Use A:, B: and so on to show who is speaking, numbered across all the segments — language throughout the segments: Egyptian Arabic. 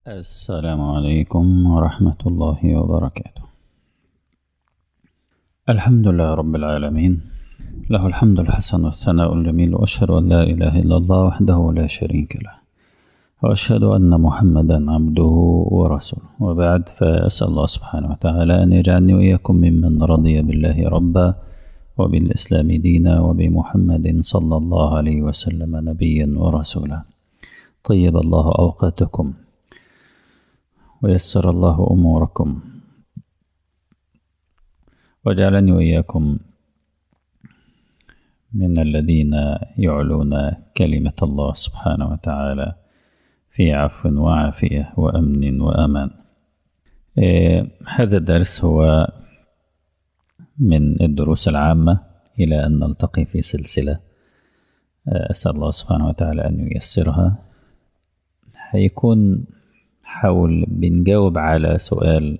A: السلام عليكم ورحمة الله وبركاته الحمد لله رب العالمين له الحمد الحسن والثناء الجميل وأشهد أن لا إله إلا الله وحده لا شريك له وأشهد أن محمدا عبده ورسوله وبعد فأسأل الله سبحانه وتعالى أن يجعلني وإياكم ممن رضي بالله ربا وبالإسلام دينا وبمحمد صلى الله عليه وسلم نبيا ورسولا طيب الله أوقاتكم ويسر الله أموركم وجعلني وإياكم من الذين يعلون كلمة الله سبحانه وتعالى في عفو وعافية وأمن وأمان إيه هذا الدرس هو من الدروس العامة إلى أن نلتقي في سلسلة أسأل الله سبحانه وتعالى أن ييسرها هيكون حول بنجاوب على سؤال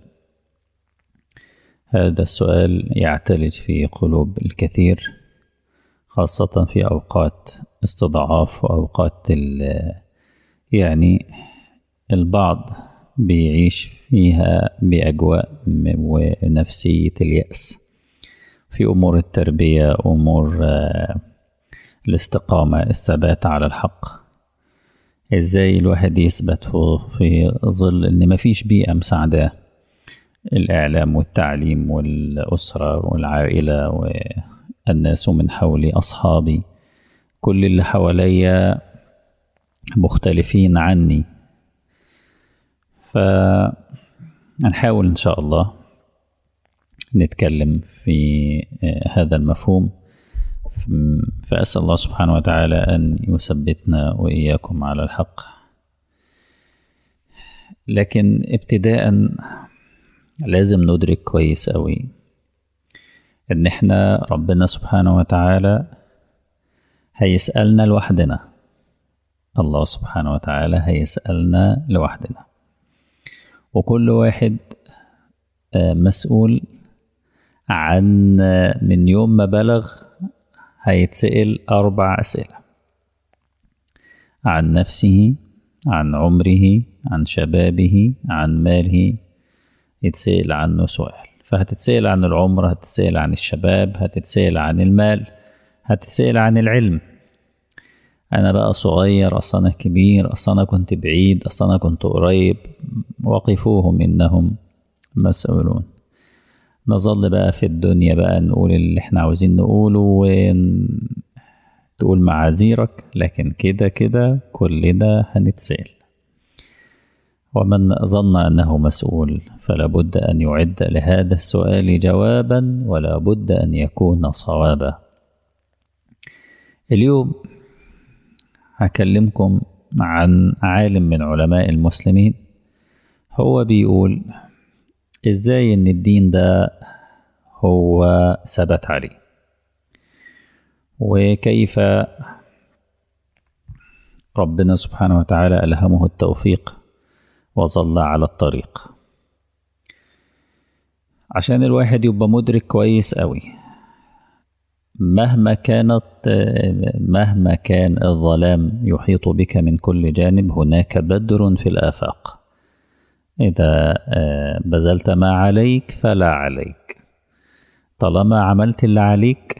A: هذا السؤال يعتلج في قلوب الكثير خاصة في أوقات استضعاف وأوقات يعني البعض بيعيش فيها بأجواء ونفسية اليأس في أمور التربية أمور الاستقامة الثبات على الحق ازاي الواحد يثبت في ظل ان مفيش بيئة مساعدة الاعلام والتعليم والاسرة والعائلة والناس من حولي اصحابي كل اللي حواليا مختلفين عني فنحاول ان شاء الله نتكلم في هذا المفهوم فأسأل الله سبحانه وتعالى أن يثبتنا وإياكم على الحق لكن ابتداء لازم ندرك كويس أوي إن إحنا ربنا سبحانه وتعالى هيسألنا لوحدنا الله سبحانه وتعالى هيسألنا لوحدنا وكل واحد مسؤول عن من يوم ما بلغ هيتسأل أربع أسئلة عن نفسه عن عمره عن شبابه عن ماله يتسأل عنه سؤال فهتتسأل عن العمر هتتسأل عن الشباب هتتسأل عن المال هتتسأل عن العلم أنا بقى صغير أصل أنا كبير أصل أنا كنت بعيد أصل أنا كنت قريب وقفوهم إنهم مسؤولون نظل بقى في الدنيا بقى نقول اللي احنا عاوزين نقوله وتقول معاذيرك لكن كده كده كلنا هنتسأل ومن ظن أنه مسؤول فلا بد أن يعد لهذا السؤال جوابا ولا بد أن يكون صوابا اليوم هكلمكم عن عالم من علماء المسلمين هو بيقول ازاي ان الدين ده هو ثبت عليه وكيف ربنا سبحانه وتعالى ألهمه التوفيق وظل على الطريق عشان الواحد يبقى مدرك كويس قوي مهما كانت مهما كان الظلام يحيط بك من كل جانب هناك بدر في الآفاق إذا بذلت ما عليك فلا عليك طالما عملت اللي عليك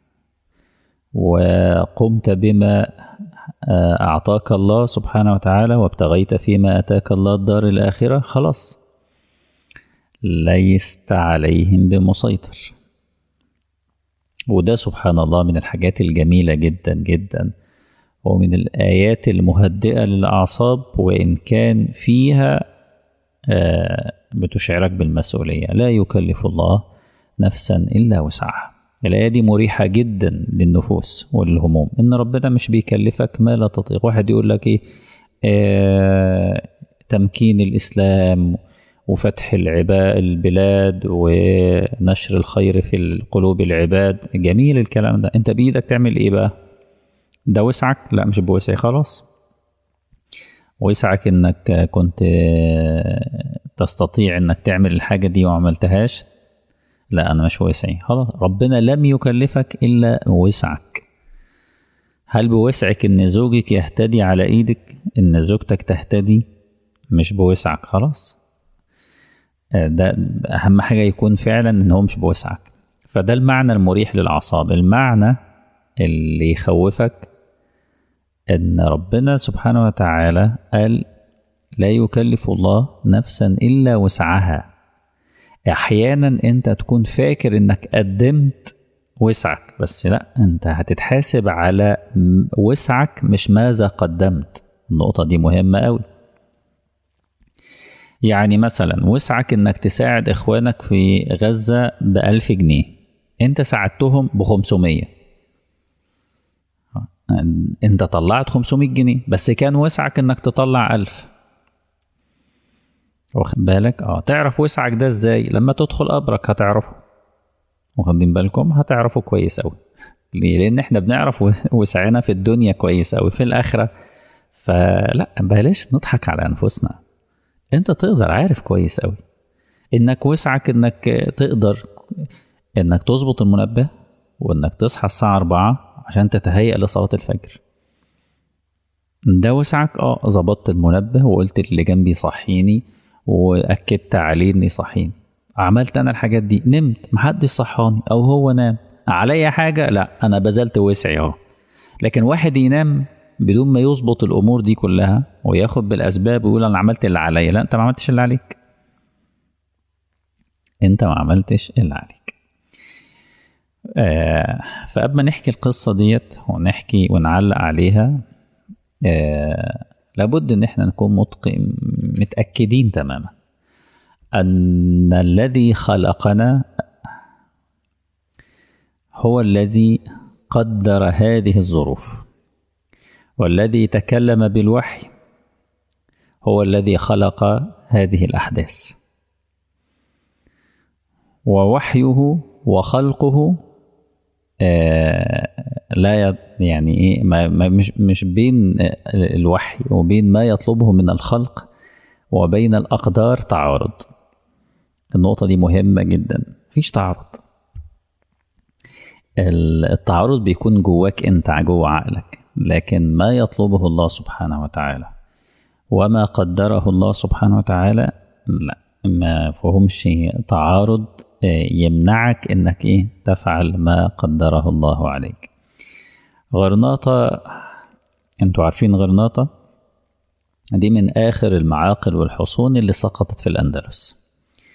A: وقمت بما أعطاك الله سبحانه وتعالى وابتغيت فيما أتاك الله الدار الآخرة خلاص ليست عليهم بمسيطر وده سبحان الله من الحاجات الجميلة جدا جدا ومن الآيات المهدئة للأعصاب وإن كان فيها بتشعرك بالمسؤولية لا يكلف الله نفسا إلا وسعها الآية دي مريحة جدا للنفوس والهموم إن ربنا مش بيكلفك ما لا تطيق واحد يقول لك إيه آه تمكين الإسلام وفتح العباء البلاد ونشر الخير في قلوب العباد جميل الكلام ده انت بإيدك تعمل ايه بقى ده وسعك لا مش بوسعي خلاص ويسعك انك كنت تستطيع انك تعمل الحاجة دي وما عملتهاش لا انا مش وسعي خلاص ربنا لم يكلفك الا وسعك هل بوسعك ان زوجك يهتدي على ايدك ان زوجتك تهتدي مش بوسعك خلاص آه، ده اهم حاجه يكون فعلا ان هو مش بوسعك فده المعنى المريح للاعصاب المعنى اللي يخوفك ان ربنا سبحانه وتعالى قال لا يكلف الله نفسا الا وسعها احيانا انت تكون فاكر انك قدمت وسعك بس لا انت هتتحاسب على م- وسعك مش ماذا قدمت النقطة دي مهمة قوي يعني مثلا وسعك انك تساعد اخوانك في غزة بألف جنيه انت ساعدتهم بخمسمية انت طلعت 500 جنيه بس كان وسعك انك تطلع ألف واخد بالك اه تعرف وسعك ده ازاي لما تدخل قبرك هتعرفه واخدين بالكم هتعرفوا كويس قوي ليه لان احنا بنعرف وسعنا في الدنيا كويس قوي في الاخره فلا بلاش نضحك على انفسنا انت تقدر عارف كويس قوي انك وسعك انك تقدر انك تظبط المنبه وانك تصحى الساعه 4 عشان تتهيأ لصلاه الفجر ده وسعك اه ظبطت المنبه وقلت اللي جنبي صحيني واكدت عليه اني صحيني عملت انا الحاجات دي نمت محدش صحاني او هو نام عليا حاجه لا انا بذلت وسعي اهو لكن واحد ينام بدون ما يظبط الامور دي كلها وياخد بالاسباب ويقول انا عملت اللي عليا لا انت ما عملتش اللي عليك انت ما عملتش اللي عليك آه فقبل ما نحكي القصه ديت ونحكي ونعلق عليها آه لابد ان احنا نكون متق... متاكدين تماما ان الذي خلقنا هو الذي قدر هذه الظروف والذي تكلم بالوحي هو الذي خلق هذه الاحداث ووحيه وخلقه آه لا يعني ايه ما مش مش بين الوحي وبين ما يطلبه من الخلق وبين الاقدار تعارض النقطة دي مهمة جدا مفيش تعارض التعارض بيكون جواك انت جوه عقلك لكن ما يطلبه الله سبحانه وتعالى وما قدره الله سبحانه وتعالى لا ما فهمش تعارض يمنعك انك ايه تفعل ما قدره الله عليك غرناطة انتوا عارفين غرناطة دي من اخر المعاقل والحصون اللي سقطت في الاندلس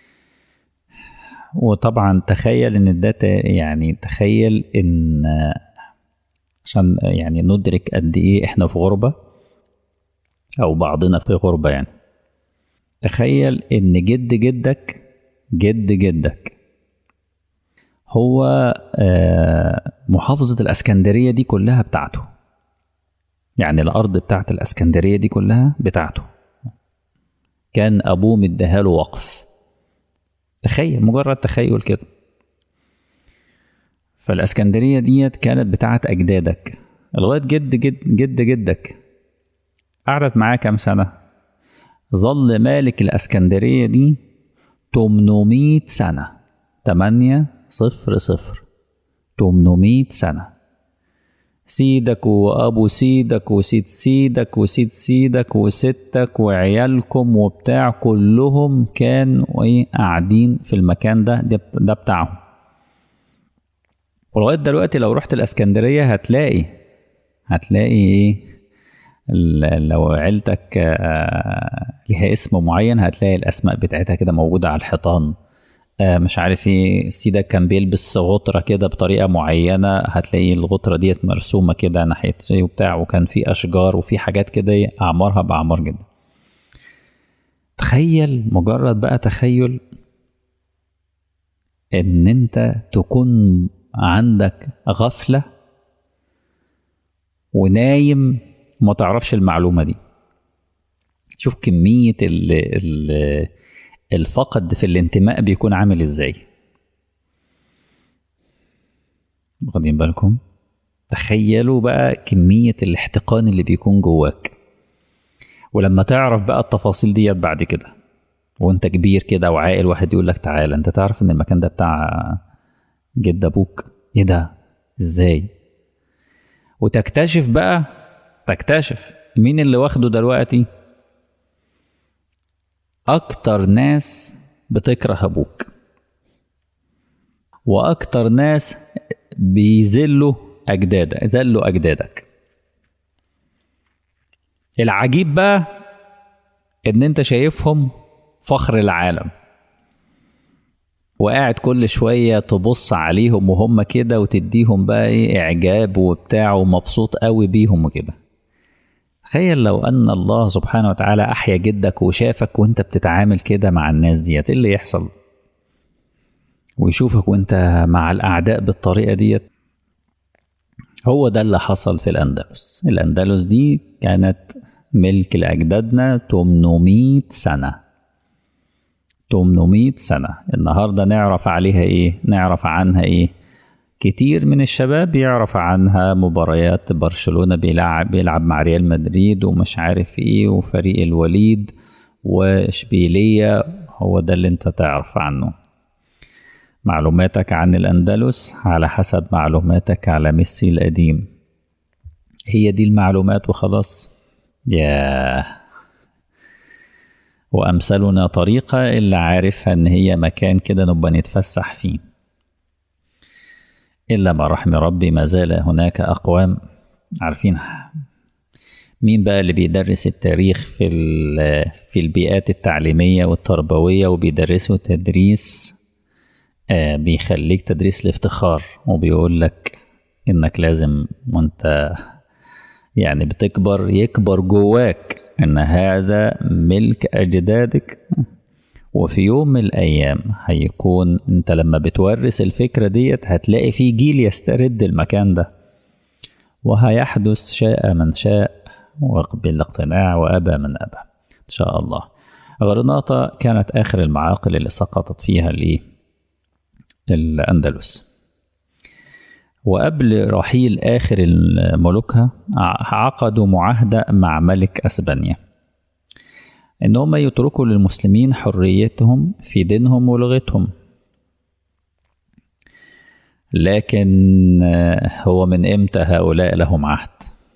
A: وطبعا تخيل ان ده يعني تخيل ان عشان يعني ندرك قد ايه احنا في غربة او بعضنا في غربة يعني تخيل ان جد جدك جد جدك هو محافظة الاسكندرية دي كلها بتاعته يعني الارض بتاعت الاسكندرية دي كلها بتاعته كان ابوه مديها وقف تخيل مجرد تخيل كده فالاسكندرية ديت كانت بتاعت أجدادك لغاية جد جد جد جدك قعدت معاه كام سنة ظل مالك الاسكندرية دي 800 سنة 8 صفر صفر 800 سنة سيدك وأبو سيدك وسيد سيدك وسيد سيدك وستك وعيالكم وبتاع كلهم كانوا ايه قاعدين في المكان ده ده, ده بتاعهم ولغاية دلوقتي لو رحت الاسكندرية هتلاقي هتلاقي ايه لو عيلتك ليها اسم معين هتلاقي الاسماء بتاعتها كده موجودة على الحيطان مش عارف ايه سيدك كان بيلبس غطرة كده بطريقة معينة هتلاقي الغطرة ديت مرسومة كده ناحية وبتاع وكان في أشجار وفي حاجات كده أعمارها بأعمار جدا تخيل مجرد بقى تخيل إن أنت تكون عندك غفلة ونايم وما تعرفش المعلومة دي شوف كمية ال ال الفقد في الانتماء بيكون عامل ازاي واخدين بالكم تخيلوا بقى كمية الاحتقان اللي بيكون جواك ولما تعرف بقى التفاصيل ديت بعد كده وانت كبير كده وعاقل واحد يقول لك تعالى انت تعرف ان المكان ده بتاع جد ابوك ايه ده ازاي وتكتشف بقى تكتشف مين اللي واخده دلوقتي أكتر ناس بتكره أبوك وأكتر ناس بيذلوا أجدادك ذلوا أجدادك العجيب بقى إن أنت شايفهم فخر العالم وقاعد كل شوية تبص عليهم وهم كده وتديهم بقى ايه اعجاب وبتاع ومبسوط قوي بيهم وكده تخيل لو ان الله سبحانه وتعالى احيا جدك وشافك وانت بتتعامل كده مع الناس ديت ايه اللي يحصل ويشوفك وانت مع الاعداء بالطريقة ديت هو ده اللي حصل في الاندلس الاندلس دي كانت ملك لاجدادنا 800 سنه 800 سنة النهاردة نعرف عليها إيه نعرف عنها إيه كتير من الشباب يعرف عنها مباريات برشلونة بيلعب بيلعب مع ريال مدريد ومش عارف إيه وفريق الوليد وإشبيلية هو ده اللي أنت تعرف عنه معلوماتك عن الأندلس على حسب معلوماتك على ميسي القديم هي دي المعلومات وخلاص ياه وأمثالنا طريقة اللي عارفها إن هي مكان كده نبقى نتفسح فيه إلا ما رحم ربي ما زال هناك أقوام عارفين مين بقى اللي بيدرس التاريخ في في البيئات التعليمية والتربوية وبيدرسه تدريس آه بيخليك تدريس الافتخار وبيقول لك إنك لازم وأنت يعني بتكبر يكبر جواك ان هذا ملك اجدادك وفي يوم من الايام هيكون انت لما بتورث الفكره ديت هتلاقي في جيل يسترد المكان ده وهيحدث شاء من شاء بالاقتناع وابى من ابى ان شاء الله غرناطه كانت اخر المعاقل اللي سقطت فيها الايه الاندلس وقبل رحيل آخر ملوكها عقدوا معاهدة مع ملك أسبانيا إن هم يتركوا للمسلمين حريتهم في دينهم ولغتهم لكن هو من إمتى هؤلاء لهم عهد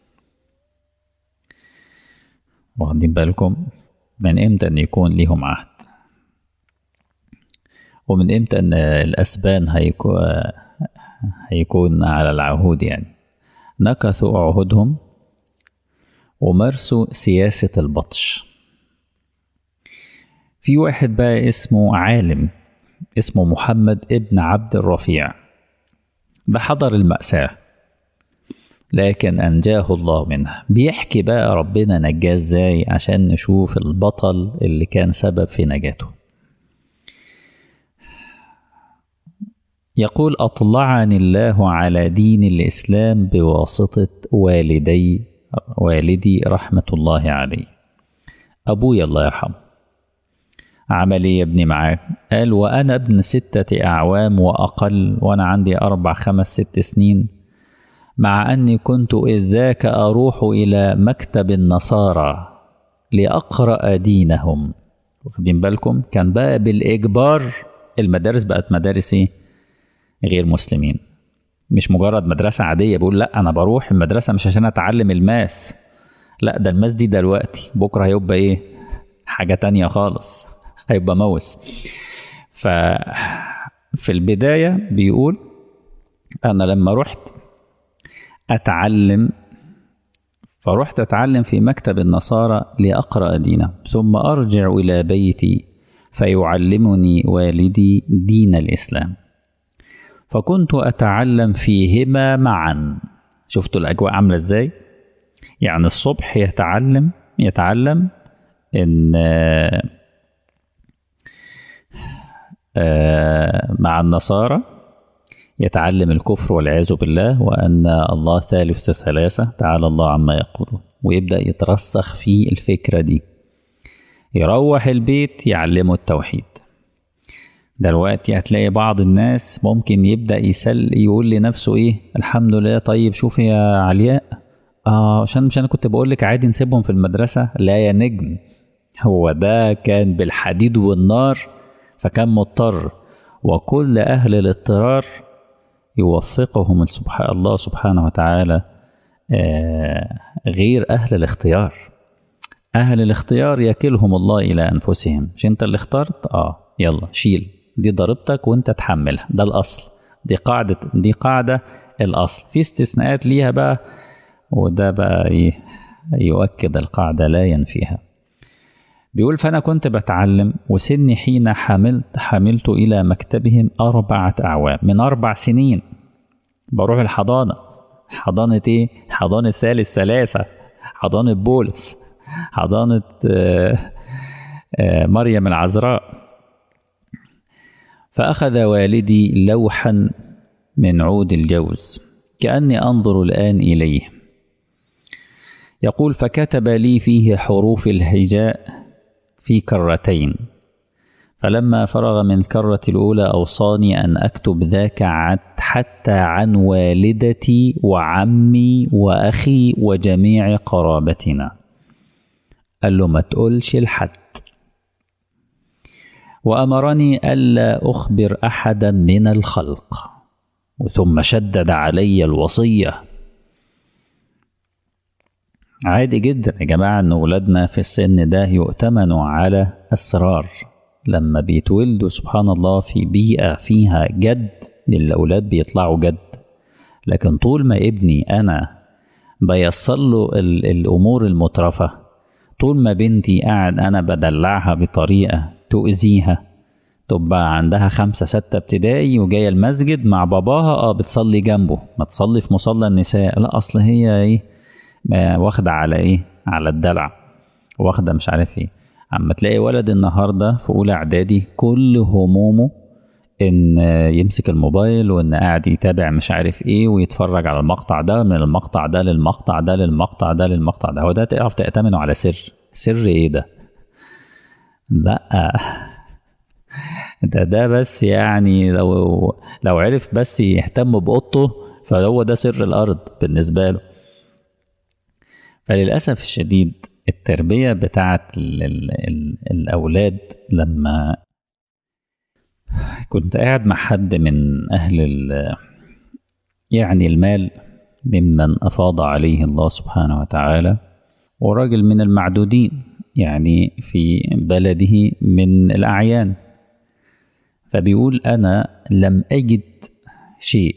A: واخدين بالكم من إمتى أن يكون ليهم عهد ومن إمتى أن الأسبان هيكون هيكون على العهود يعني نكثوا عهودهم ومارسوا سياسة البطش في واحد بقى اسمه عالم اسمه محمد ابن عبد الرفيع ده حضر المأساة لكن أنجاه الله منها بيحكي بقى ربنا نجاه ازاي عشان نشوف البطل اللي كان سبب في نجاته يقول أطلعني الله على دين الإسلام بواسطة والدي والدي رحمة الله عليه أبويا الله يرحمه عمل ايه يا ابني معاك قال وأنا ابن ستة أعوام وأقل وأنا عندي أربع خمس ست سنين مع أني كنت إذ ذاك أروح إلى مكتب النصارى لأقرأ دينهم واخدين بالكم كان بقى بالإجبار المدارس بقت مدارس ايه غير مسلمين مش مجرد مدرسة عادية بقول لا أنا بروح المدرسة مش عشان أتعلم الماس لا ده الماس دي دلوقتي بكرة هيبقى إيه حاجة تانية خالص هيبقى موس ف في البداية بيقول أنا لما رحت أتعلم فرحت أتعلم في مكتب النصارى لأقرأ دينه ثم أرجع إلى بيتي فيعلمني والدي دين الإسلام فكنت أتعلم فيهما معا شفتوا الأجواء عاملة إزاي يعني الصبح يتعلم يتعلم إن مع النصارى يتعلم الكفر والعياذ بالله وأن الله ثالث ثلاثة تعالى الله عما يقولون ويبدأ يترسخ في الفكرة دي يروح البيت يعلمه التوحيد دلوقتي هتلاقي بعض الناس ممكن يبدأ يسل يقول لنفسه ايه الحمد لله طيب شوف يا علياء اه عشان مش انا كنت بقول لك عادي نسيبهم في المدرسة لا يا نجم هو ده كان بالحديد والنار فكان مضطر وكل أهل الاضطرار يوفقهم سبحان الله سبحانه وتعالى آه غير أهل الاختيار أهل الاختيار يكلهم الله إلى أنفسهم مش أنت اللي اخترت آه يلا شيل دي ضريبتك وأنت تحملها ده الأصل دي قاعدة دي قاعدة الأصل في استثناءات ليها بقى وده بقى إيه يؤكد القاعدة لا ينفيها بيقول فأنا كنت بتعلم وسني حين حملت حملت إلى مكتبهم أربعة أعوام من أربع سنين بروح الحضانة حضانة إيه؟ حضانة ثالث ثلاثة حضانة بولس حضانة آه، آه، مريم العذراء فأخذ والدي لوحا من عود الجوز كأني أنظر الآن إليه يقول فكتب لي فيه حروف الهجاء في كرتين فلما فرغ من الكرة الأولى أوصاني أن أكتب ذاك عت- حتى عن والدتي وعمي وأخي وجميع قرابتنا قال له ما تقولش لحد وأمرني ألا أخبر أحدا من الخلق ثم شدد علي الوصية عادي جدا يا جماعة إن ولادنا في السن ده يؤتمنوا على أسرار لما بيتولدوا سبحان الله في بيئة فيها جد الأولاد بيطلعوا جد لكن طول ما ابني أنا بيسر له ال- الأمور المترفة طول ما بنتي قاعد أنا بدلعها بطريقة تؤذيها تبقى عندها خمسة ستة ابتدائي وجاية المسجد مع باباها اه بتصلي جنبه ما تصلي في مصلى النساء لا أصل هي ايه ما واخدة على ايه على الدلع واخدة مش عارف ايه اما تلاقي ولد النهاردة في أولى إعدادي كل همومه ان يمسك الموبايل وان قاعد يتابع مش عارف ايه ويتفرج على المقطع ده من المقطع ده للمقطع ده للمقطع ده للمقطع ده هو ده تعرف تأتمنه على سر سر ايه ده لا ده ده بس يعني لو لو عرف بس يهتم بقطه فهو ده سر الارض بالنسبه له فللاسف الشديد التربيه بتاعت ال ال ال الاولاد لما كنت قاعد مع حد من اهل ال يعني المال ممن افاض عليه الله سبحانه وتعالى وراجل من المعدودين يعني في بلده من الاعيان فبيقول أنا لم أجد شيء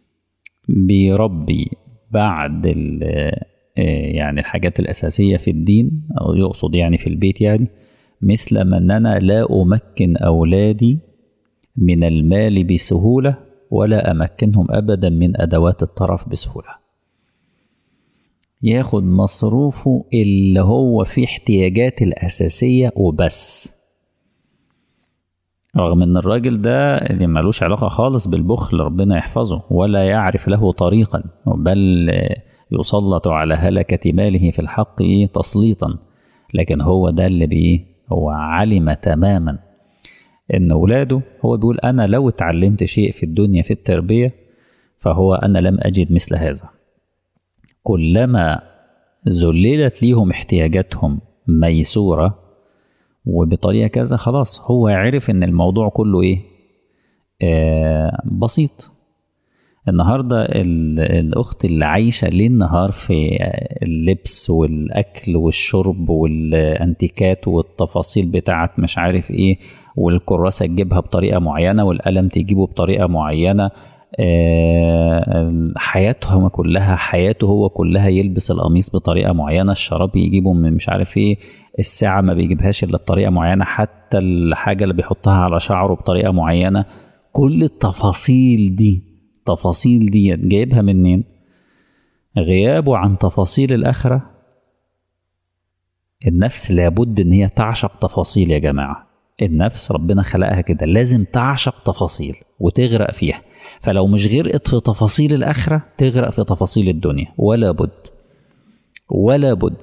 A: بيربي بعد ال- آه، يعني الحاجات الأساسية في الدين أو يقصد يعني في البيت يعني مثل ما أن أنا لا أمكن أولادي من المال بسهولة ولا أمكنهم أبدا من أدوات الطرف بسهولة ياخد مصروفه اللي هو فيه احتياجات الأساسية وبس رغم ان الراجل ده اللي ملوش علاقة خالص بالبخل ربنا يحفظه ولا يعرف له طريقا بل يسلط على هلكة ماله في الحق إيه تسليطا لكن هو ده اللي بيه هو علم تماما ان اولاده هو بيقول انا لو اتعلمت شيء في الدنيا في التربية فهو انا لم اجد مثل هذا كلما ذللت ليهم احتياجاتهم ميسورة وبطريقة كذا خلاص هو عرف ان الموضوع كله ايه آه بسيط النهاردة ال- الأخت اللي عايشة ليل نهار في اللبس والأكل والشرب والأنتيكات والتفاصيل بتاعت مش عارف إيه والكراسة تجيبها بطريقة معينة والقلم تجيبه بطريقة معينة آه، حياتهم كلها حياته هو كلها يلبس القميص بطريقة معينة الشراب يجيبه من مش عارف ايه الساعة ما بيجيبهاش إلا بطريقة معينة حتى الحاجة اللي بيحطها على شعره بطريقة معينة كل التفاصيل دي التفاصيل دي جايبها منين غيابه عن تفاصيل الآخرة النفس لابد ان هي تعشق تفاصيل يا جماعة النفس ربنا خلقها كده لازم تعشق تفاصيل وتغرق فيها فلو مش غرقت في تفاصيل الآخرة تغرق في تفاصيل الدنيا ولا بد ولا بد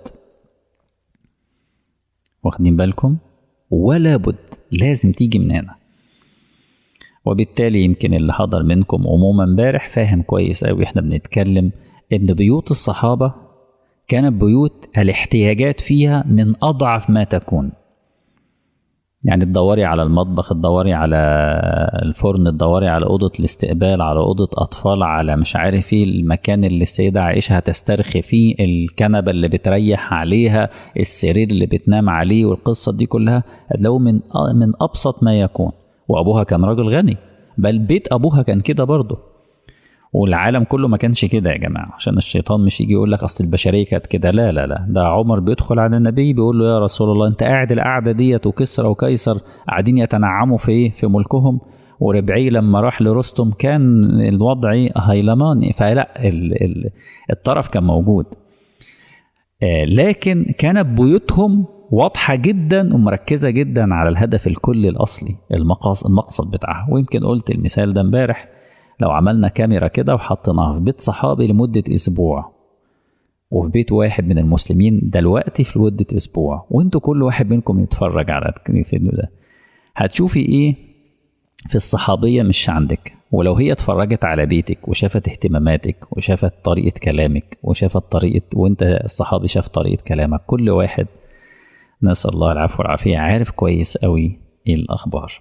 A: واخدين بالكم ولا بد لازم تيجي من هنا وبالتالي يمكن اللي حضر منكم عموما امبارح فاهم كويس قوي احنا بنتكلم ان بيوت الصحابه كانت بيوت الاحتياجات فيها من اضعف ما تكون يعني تدوري على المطبخ تدوري على الفرن تدوري على أوضة الاستقبال على أوضة أطفال على مش عارف ايه المكان اللي السيدة عائشة هتسترخي فيه الكنبة اللي بتريح عليها السرير اللي بتنام عليه والقصة دي كلها هتلاقوا من من أبسط ما يكون وأبوها كان راجل غني بل بيت أبوها كان كده برضه والعالم كله ما كانش كده يا جماعه عشان الشيطان مش يجي يقول لك اصل البشريه كانت كده لا لا لا ده عمر بيدخل على النبي بيقول له يا رسول الله انت قاعد القعده ديت وكسرى وقيصر قاعدين يتنعموا في ايه في ملكهم وربعي لما راح لرستم كان الوضع هيلماني فلا ال ال الطرف كان موجود آه لكن كانت بيوتهم واضحة جدا ومركزة جدا على الهدف الكلي الأصلي المقصد بتاعها ويمكن قلت المثال ده امبارح لو عملنا كاميرا كده وحطيناها في بيت صحابي لمدة أسبوع وفي بيت واحد من المسلمين دلوقتي في مدة أسبوع وانتوا كل واحد منكم يتفرج على الفيديو ده هتشوفي ايه في الصحابية مش عندك ولو هي اتفرجت على بيتك وشافت اهتماماتك وشافت طريقة كلامك وشافت طريقة وانت الصحابي شاف طريقة كلامك كل واحد نسأل الله العفو والعافية عارف كويس قوي ايه الأخبار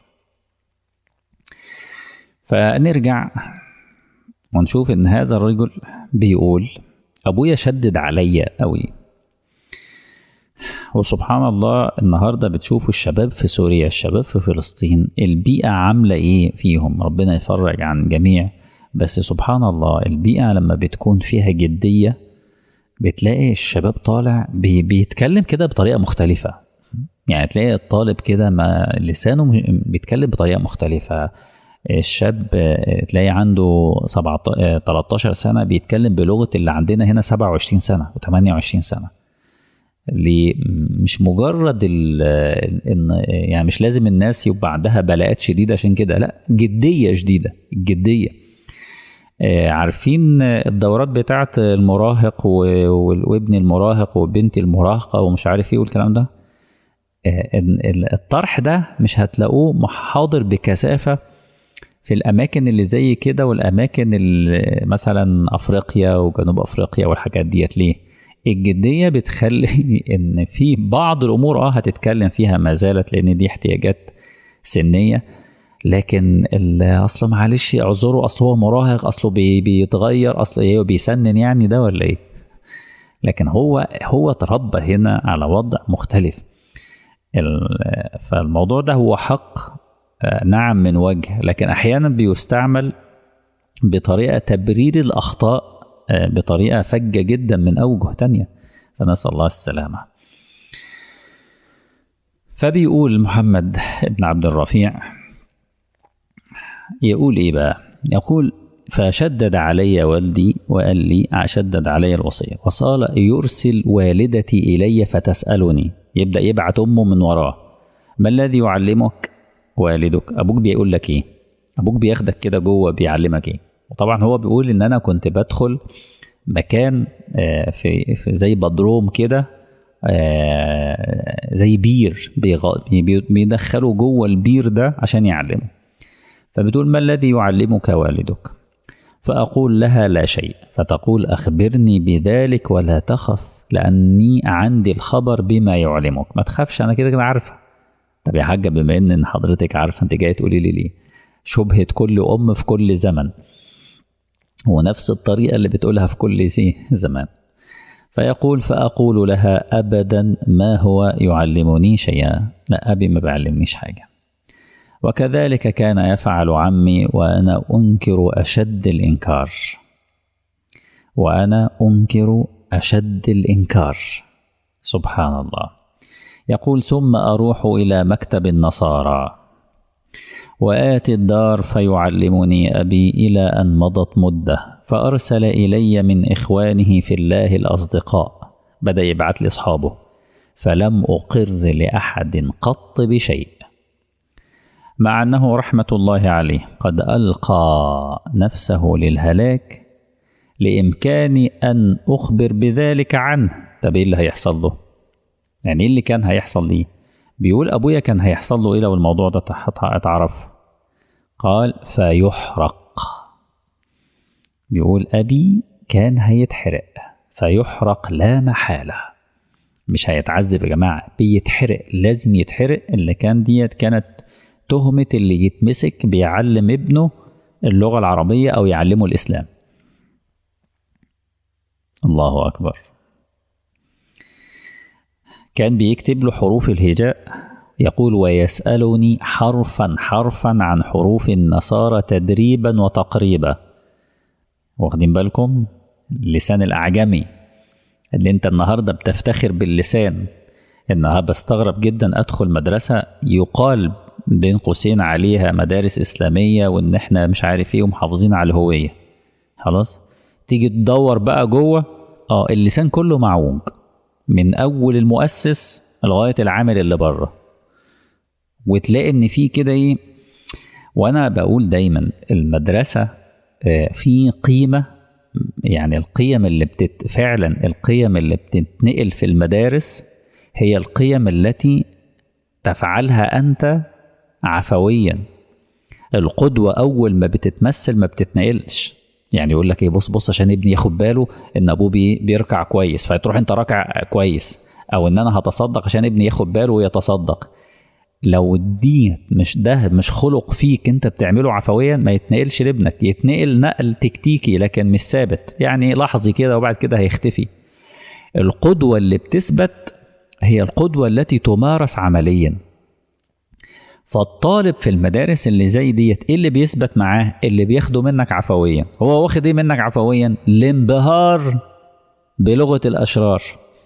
A: فنرجع ونشوف ان هذا الرجل بيقول ابويا شدد عليا قوي وسبحان الله النهارده بتشوفوا الشباب في سوريا الشباب في فلسطين البيئة عاملة ايه فيهم ربنا يفرج عن جميع بس سبحان الله البيئة لما بتكون فيها جدية بتلاقي الشباب طالع بي بيتكلم كده بطريقة مختلفة يعني تلاقي الطالب كده ما لسانه بيتكلم بطريقة مختلفة الشاب تلاقي عنده 17 13 سنه بيتكلم بلغه اللي عندنا هنا 27 سنه و28 سنه اللي مش مجرد ان يعني مش لازم الناس يبقى عندها بلاءات شديده عشان كده لا جديه شديده الجديه عارفين الدورات بتاعه المراهق وابن المراهق وبنت المراهقه ومش عارف ايه والكلام ده الطرح ده مش هتلاقوه حاضر بكثافه في الاماكن اللي زي كده والاماكن اللي مثلا افريقيا وجنوب افريقيا والحاجات ديت ليه الجديه بتخلي ان في بعض الامور اه هتتكلم فيها ما زالت لان دي احتياجات سنيه لكن اصل معلش اعذره اصل هو مراهق اصله بي بيتغير اصل ايه بيسنن يعني ده ولا ايه لكن هو هو اتربى هنا على وضع مختلف فالموضوع ده هو حق نعم من وجه لكن احيانا بيستعمل بطريقه تبرير الاخطاء بطريقه فجه جدا من اوجه تانية فنسال الله السلامه فبيقول محمد بن عبد الرفيع يقول ايه بقى يقول فشدد علي والدي وقال لي شدد علي الوصيه وصال يرسل والدتي الي فتسالني يبدا يبعت امه من وراه ما الذي يعلمك والدك ابوك بيقول لك ايه ابوك بياخدك كده جوه بيعلمك ايه وطبعا هو بيقول ان انا كنت بدخل مكان في, في زي بدروم كده زي بير بيدخلوا جوه البير ده عشان يعلمه فبتقول ما الذي يعلمك والدك فأقول لها لا شيء فتقول أخبرني بذلك ولا تخف لأني عندي الخبر بما يعلمك ما تخافش أنا كده كده عارفة طب يا حاجة بما إن حضرتك عارفة أنت جاية تقولي لي ليه شبهة كل أم في كل زمن ونفس الطريقة اللي بتقولها في كل زمان فيقول فأقول لها أبدا ما هو يعلمني شيئا لا أبي ما بيعلمنيش حاجة وكذلك كان يفعل عمي وأنا أنكر أشد الإنكار وأنا أنكر أشد الإنكار سبحان الله يقول ثم أروح إلى مكتب النصارى وآتي الدار فيعلمني أبي إلى أن مضت مدة فأرسل إلي من إخوانه في الله الأصدقاء بدأ يبعت لأصحابه فلم أقر لأحد قط بشيء مع أنه رحمة الله عليه قد ألقى نفسه للهلاك لإمكاني أن أخبر بذلك عنه طب إيه اللي هيحصل له؟ يعني إيه اللي كان هيحصل ليه؟ بيقول أبويا كان هيحصل له إيه لو الموضوع ده اتعرف؟ قال فيحرق بيقول أبي كان هيتحرق فيحرق لا محالة مش هيتعذب يا جماعة بيتحرق لازم يتحرق اللي كان ديت كانت تهمة اللي يتمسك بيعلم ابنه اللغة العربية أو يعلمه الإسلام الله أكبر كان بيكتب له حروف الهجاء يقول ويسألني حرفا حرفا عن حروف النصارى تدريبا وتقريبا واخدين بالكم اللسان الأعجمي اللي انت النهاردة بتفتخر باللسان انها بستغرب جدا ادخل مدرسة يقال بين قوسين عليها مدارس إسلامية وإن إحنا مش عارف إيه ومحافظين على الهوية خلاص تيجي تدور بقى جوه اه اللسان كله معوج من أول المؤسس لغاية العامل اللي بره وتلاقي إن في كده إيه وأنا بقول دايما المدرسة آه، في قيمة يعني القيم اللي بتت فعلا القيم اللي بتتنقل في المدارس هي القيم التي تفعلها أنت عفويا القدوة أول ما بتتمثل ما بتتنقلش يعني يقول لك ايه بص بص عشان ابني ياخد باله ان ابوه بي بيركع كويس فتروح انت راكع كويس او ان انا هتصدق عشان ابني ياخد باله ويتصدق لو دي مش ده مش خلق فيك انت بتعمله عفويا ما يتنقلش لابنك يتنقل نقل تكتيكي لكن مش ثابت يعني لحظي كده وبعد كده هيختفي القدوة اللي بتثبت هي القدوة التي تمارس عمليا فالطالب في المدارس اللي زي ديت ايه اللي بيثبت معاه اللي بياخده منك عفويا هو واخد ايه منك عفويا الانبهار بلغة الأشرار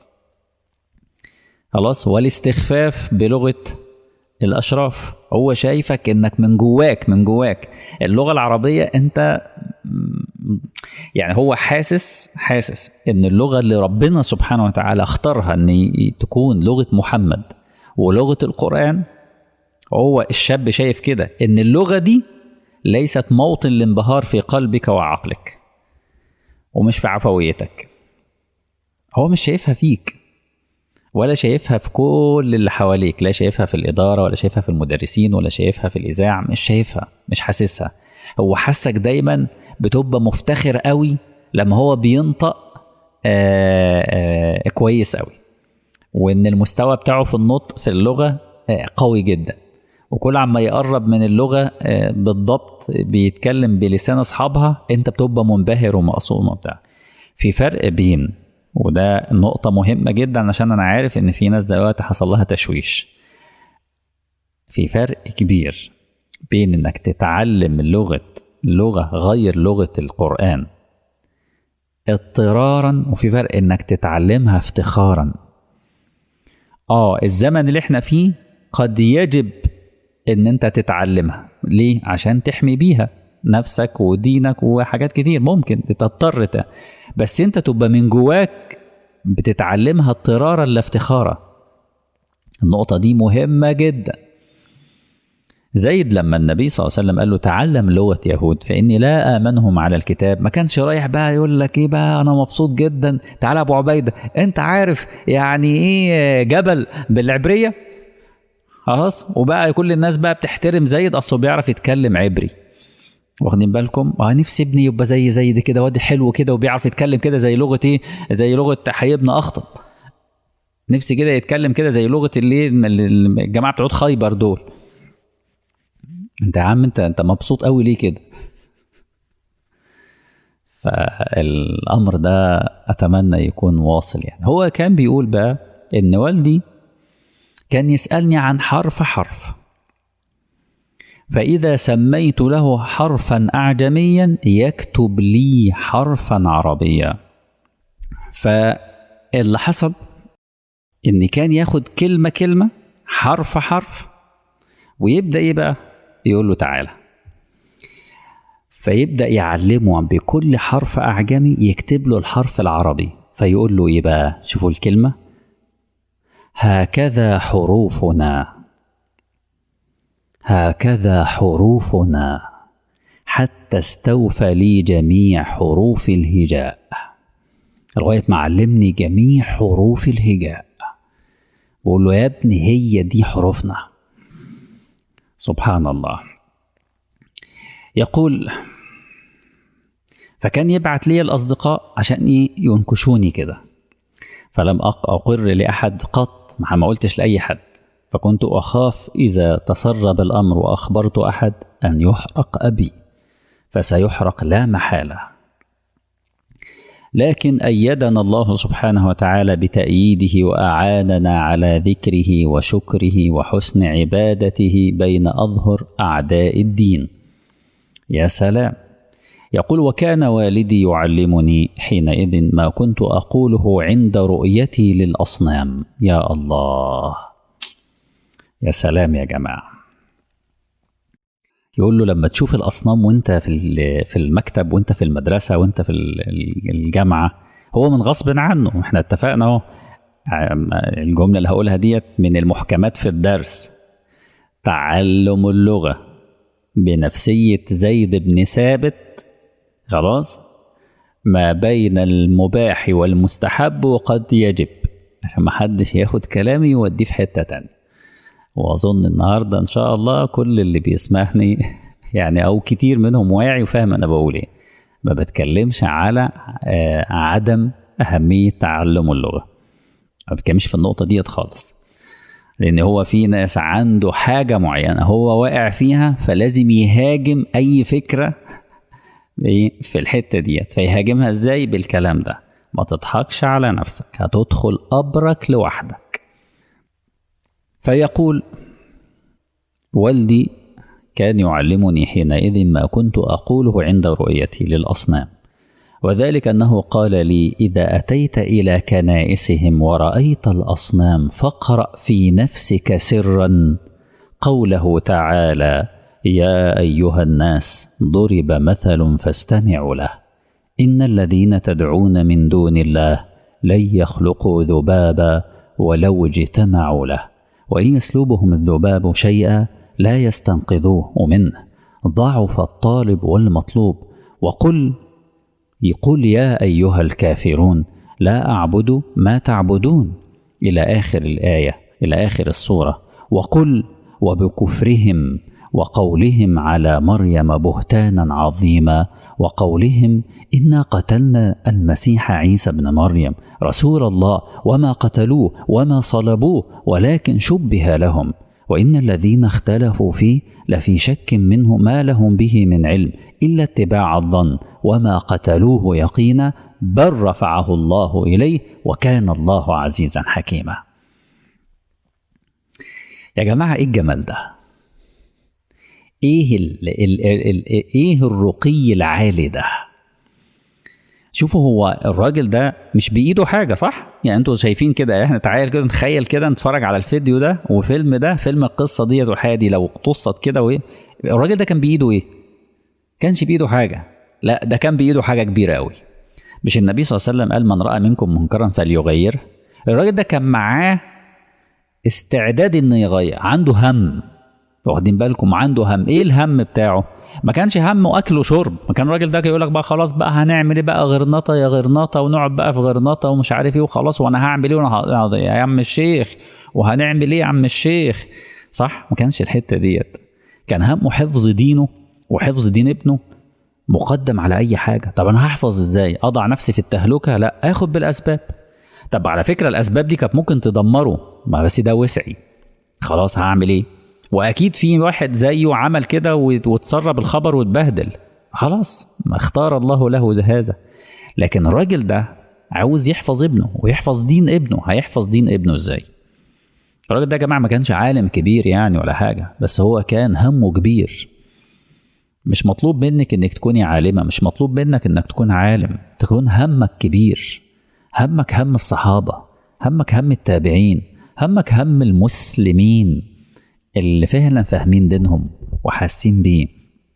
A: خلاص والاستخفاف بلغة الأشراف هو شايفك إنك من جواك من جواك اللغة العربية أنت يعني هو حاسس حاسس إن اللغة اللي ربنا سبحانه وتعالى اختارها إن تكون لغة محمد ولغة القرآن هو الشاب شايف كده ان اللغه دي ليست موطن الانبهار في قلبك وعقلك ومش في عفويتك هو مش شايفها فيك ولا شايفها في كل اللي حواليك لا شايفها في الإدارة ولا شايفها في المدرسين ولا شايفها في الإذاعة مش شايفها مش حاسسها هو حاسك دايما بتبقى مفتخر قوي لما هو بينطق آآ آآ كويس قوي وان المستوى بتاعه في النطق في اللغة قوي جدا وكل عما يقرب من اللغة بالضبط بيتكلم بلسان أصحابها أنت بتبقى منبهر ومقصوم وبتاع في فرق بين وده نقطة مهمة جدا عشان أنا عارف إن في ناس دلوقتي حصل لها تشويش في فرق كبير بين إنك تتعلم لغة لغة غير لغة القرآن اضطرارا وفي فرق إنك تتعلمها افتخارا اه الزمن اللي احنا فيه قد يجب ان انت تتعلمها ليه عشان تحمي بيها نفسك ودينك وحاجات كتير ممكن تضطر بس انت تبقى من جواك بتتعلمها اضطرارا لا افتخارا النقطة دي مهمة جدا زيد لما النبي صلى الله عليه وسلم قال له تعلم لغة يهود فإني لا آمنهم على الكتاب ما كانش رايح بقى يقول لك إيه بقى أنا مبسوط جدا تعالى أبو عبيدة أنت عارف يعني إيه جبل بالعبرية خلاص وبقى كل الناس بقى بتحترم زيد اصله بيعرف يتكلم عبري واخدين بالكم اه نفسي ابني يبقى زي زيد كده واد حلو كده وبيعرف يتكلم كده زي لغه ايه زي لغه حي ابن اخطب نفسي كده يتكلم كده زي لغه اللي الجماعه بتوع خيبر دول انت يا عم انت انت مبسوط قوي ليه كده فالامر ده اتمنى يكون واصل يعني هو كان بيقول بقى ان والدي كان يسألني عن حرف حرف فإذا سميت له حرفا أعجميا يكتب لي حرفا عربيا فاللي حصل إن كان ياخد كلمة كلمة حرف حرف ويبدأ إيه بقى يقول له تعالى فيبدأ يعلمه بكل حرف أعجمي يكتب له الحرف العربي فيقول له إيه بقى شوفوا الكلمة هكذا حروفنا هكذا حروفنا حتى استوفى لي جميع حروف الهجاء لغاية ما علمني جميع حروف الهجاء بقول له يا ابني هي دي حروفنا سبحان الله يقول فكان يبعت لي الأصدقاء عشان ينكشوني كده فلم أقر لأحد قط ما قلتش لأي حد فكنت أخاف إذا تسرب الأمر وأخبرت أحد أن يحرق أبي فسيحرق لا محالة لكن أيدنا الله سبحانه وتعالى بتأييده وأعاننا على ذكره وشكره وحسن عبادته بين أظهر أعداء الدين يا سلام يقول وكان والدي يعلمني حينئذ ما كنت أقوله عند رؤيتي للأصنام يا الله يا سلام يا جماعة يقول له لما تشوف الأصنام وانت في في المكتب وانت في المدرسة وانت في الجامعة هو من غصب عنه احنا اتفقنا اهو الجملة اللي هقولها ديت من المحكمات في الدرس تعلم اللغة بنفسية زيد بن ثابت خلاص ما بين المباح والمستحب وقد يجب عشان ما حدش ياخد كلامي يوديه في حتة تانية واظن النهارده ان شاء الله كل اللي بيسمعني يعني او كتير منهم واعي وفاهم انا بقول ايه ما بتكلمش على عدم اهميه تعلم اللغه ما بتكلمش في النقطه ديت خالص لان هو في ناس عنده حاجه معينه هو واقع فيها فلازم يهاجم اي فكره في الحته ديت فيهاجمها ازاي بالكلام ده ما تضحكش على نفسك هتدخل قبرك لوحدك فيقول والدي كان يعلمني حينئذ ما كنت اقوله عند رؤيتي للاصنام وذلك انه قال لي اذا اتيت الى كنائسهم ورايت الاصنام فاقرا في نفسك سرا قوله تعالى يا ايها الناس ضرب مثل فاستمعوا له ان الذين تدعون من دون الله لن يخلقوا ذبابا ولو اجتمعوا له وإن يسلبهم الذباب شيئا لا يستنقذوه منه ضعف الطالب والمطلوب وقل يقول يا أيها الكافرون لا أعبد ما تعبدون إلى آخر الآية إلى آخر السورة وقل وبكفرهم وقولهم على مريم بهتانا عظيما وقولهم انا قتلنا المسيح عيسى ابن مريم رسول الله وما قتلوه وما صلبوه ولكن شبه لهم وان الذين اختلفوا فيه لفي شك منه ما لهم به من علم الا اتباع الظن وما قتلوه يقينا بل رفعه الله اليه وكان الله عزيزا حكيما يا جماعه ايه الجمال ده ايه ال ال ال ايه الرقي العالي ده شوفوا هو الراجل ده مش بايده حاجه صح يعني انتوا شايفين كده احنا تعال كده نتخيل كده نتفرج على الفيديو ده وفيلم ده فيلم القصه ديت والحياه دي لو قصت كده وايه الراجل ده كان بايده ايه كانش بايده حاجه لا ده كان بايده حاجه كبيره قوي مش النبي صلى الله عليه وسلم قال من راى منكم منكرا فليغير الراجل ده كان معاه استعداد انه يغير عنده هم واخدين بالكم عنده هم ايه الهم بتاعه ما كانش همه اكل وشرب ما كان الراجل ده يقول لك بقى خلاص بقى هنعمل ايه بقى غرنطه يا غرنطه ونقعد بقى في غرنطه ومش عارف ايه وخلاص وانا هعمل ايه وانا يا عم الشيخ وهنعمل ايه يا عم الشيخ صح ما كانش الحته ديت كان همه حفظ دينه وحفظ دين ابنه مقدم على اي حاجه طب انا هحفظ ازاي اضع نفسي في التهلكه لا اخد بالاسباب طب على فكره الاسباب دي كانت ممكن تدمره ما بس ده وسعي خلاص هعمل ايه واكيد في واحد زيه عمل كده واتسرب الخبر واتبهدل خلاص ما اختار الله له ده هذا لكن الراجل ده عاوز يحفظ ابنه ويحفظ دين ابنه هيحفظ دين ابنه ازاي الراجل ده يا جماعه ما كانش عالم كبير يعني ولا حاجه بس هو كان همه كبير مش مطلوب منك انك تكوني عالمه مش مطلوب منك انك تكون عالم تكون همك كبير همك هم الصحابه همك هم التابعين همك هم المسلمين اللي فعلا فاهمين دينهم وحاسين بيه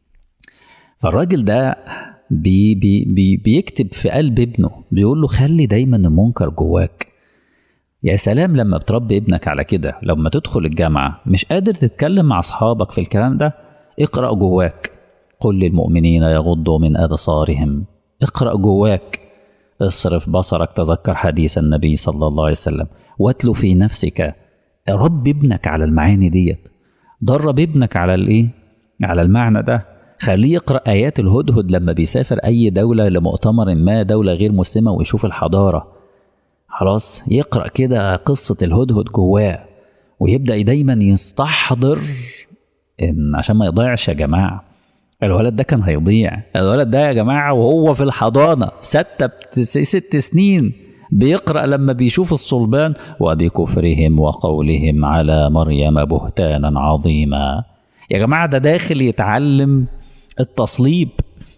A: فالراجل ده بي بي بي بيكتب في قلب ابنه بيقول له خلي دايما المنكر جواك يا سلام لما بتربي ابنك على كده لما تدخل الجامعة مش قادر تتكلم مع أصحابك في الكلام ده اقرأ جواك قل للمؤمنين يغضوا من أبصارهم اقرأ جواك اصرف بصرك تذكر حديث النبي صلى الله عليه وسلم واتلو في نفسك رب ابنك على المعاني ديت درب ابنك على الايه على المعنى ده خليه يقرا ايات الهدهد لما بيسافر اي دوله لمؤتمر ما دوله غير مسلمه ويشوف الحضاره خلاص يقرأ كده قصة الهدهد جواه ويبدأ دايما يستحضر إن عشان ما يضيعش يا جماعة الولد ده كان هيضيع الولد ده يا جماعة وهو في الحضانة ستة ست سنين بيقرأ لما بيشوف الصلبان وبكفرهم وقولهم على مريم بهتانا عظيما يا جماعة ده داخل يتعلم التصليب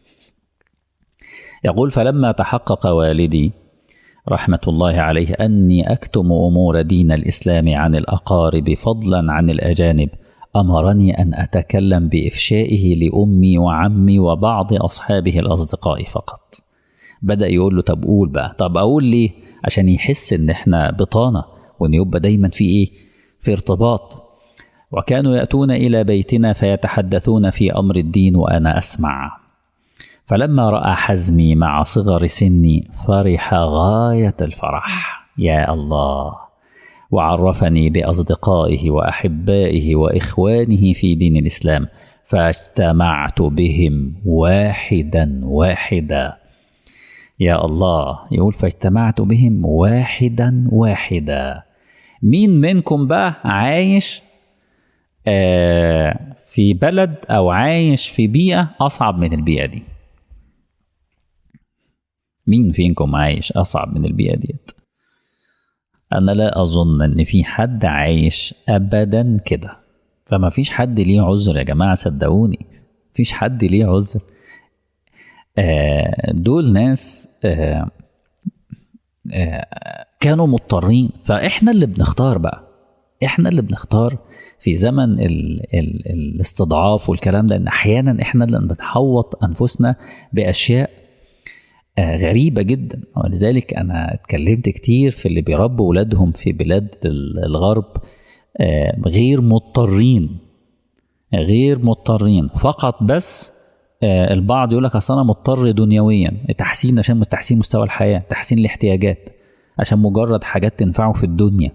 A: يقول فلما تحقق والدي رحمة الله عليه أني أكتم أمور دين الإسلام عن الأقارب فضلا عن الأجانب أمرني أن أتكلم بإفشائه لأمي وعمي وبعض أصحابه الأصدقاء فقط بدأ يقول له طب قول بقى طب أقول ليه عشان يحس إن إحنا بطانة وإن يبقى دايما في إيه في ارتباط وكانوا يأتون إلى بيتنا فيتحدثون في أمر الدين وأنا أسمع فلما رأى حزمي مع صغر سني فرح غاية الفرح يا الله وعرفني بأصدقائه وأحبائه وإخوانه في دين الإسلام فاجتمعت بهم واحدا واحدا يا الله يقول فاجتمعت بهم واحدا واحدا مين منكم بقى عايش آه في بلد أو عايش في بيئة أصعب من البيئة دي مين فيكم عايش أصعب من البيئة ديت أنا لا أظن إن في حد عايش أبدا كده فما فيش حد ليه عذر يا جماعة صدقوني فيش حد ليه عذر آه دول ناس آه آه كانوا مضطرين فإحنا اللي بنختار بقى إحنا اللي بنختار في زمن ال ال الاستضعاف والكلام ده إن أحيانا إحنا اللي بنحوط أنفسنا بأشياء غريبة جدا ولذلك أنا اتكلمت كتير في اللي بيربوا ولادهم في بلاد الغرب غير مضطرين غير مضطرين فقط بس البعض يقول لك اصل انا مضطر دنيويا تحسين عشان تحسين مستوى الحياه تحسين الاحتياجات عشان مجرد حاجات تنفعه في الدنيا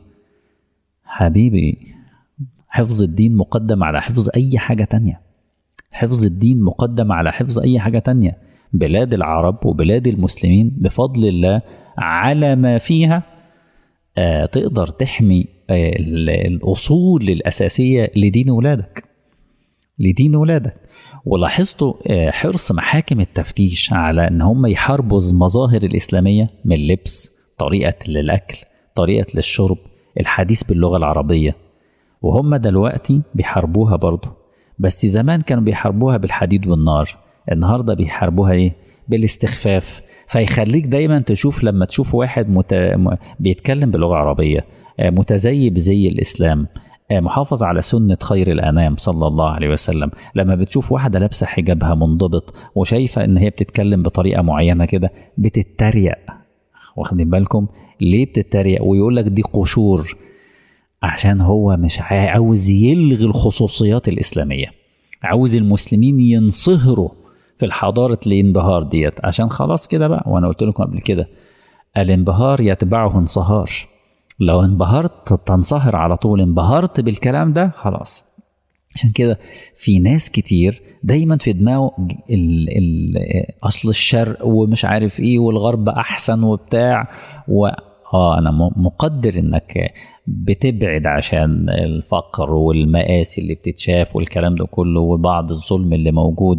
A: حبيبي حفظ الدين مقدم على حفظ اي حاجه تانية حفظ الدين مقدم على حفظ اي حاجه تانية بلاد العرب وبلاد المسلمين بفضل الله على ما فيها آه تقدر تحمي آه الأصول الأساسية لدين ولادك لدين ولادك ولاحظتوا آه حرص محاكم التفتيش على ان هم يحاربوا المظاهر الإسلامية من لبس طريقة للأكل طريقة للشرب الحديث باللغة العربية وهم دلوقتي بيحاربوها برضه بس زمان كانوا بيحاربوها بالحديد والنار النهارده بيحاربوها ايه بالاستخفاف فيخليك دايما تشوف لما تشوف واحد مت... بيتكلم بلغه عربيه متزي بزي الاسلام محافظ على سنة خير الأنام صلى الله عليه وسلم لما بتشوف واحدة لابسة حجابها منضبط وشايفة إن هي بتتكلم بطريقة معينة كده بتتريق واخدين بالكم ليه بتتريق ويقول لك دي قشور عشان هو مش عاوز يلغي الخصوصيات الإسلامية عاوز المسلمين ينصهروا في الحضارة الانبهار ديت عشان خلاص كده بقى وانا قلت لكم قبل كده الانبهار يتبعه انصهار لو انبهرت تنصهر على طول انبهرت بالكلام ده خلاص عشان كده في ناس كتير دايما في دماغه ال ال اصل الشرق ومش عارف ايه والغرب احسن وبتاع و اه انا مقدر انك بتبعد عشان الفقر والمآسي اللي بتتشاف والكلام ده كله وبعض الظلم اللي موجود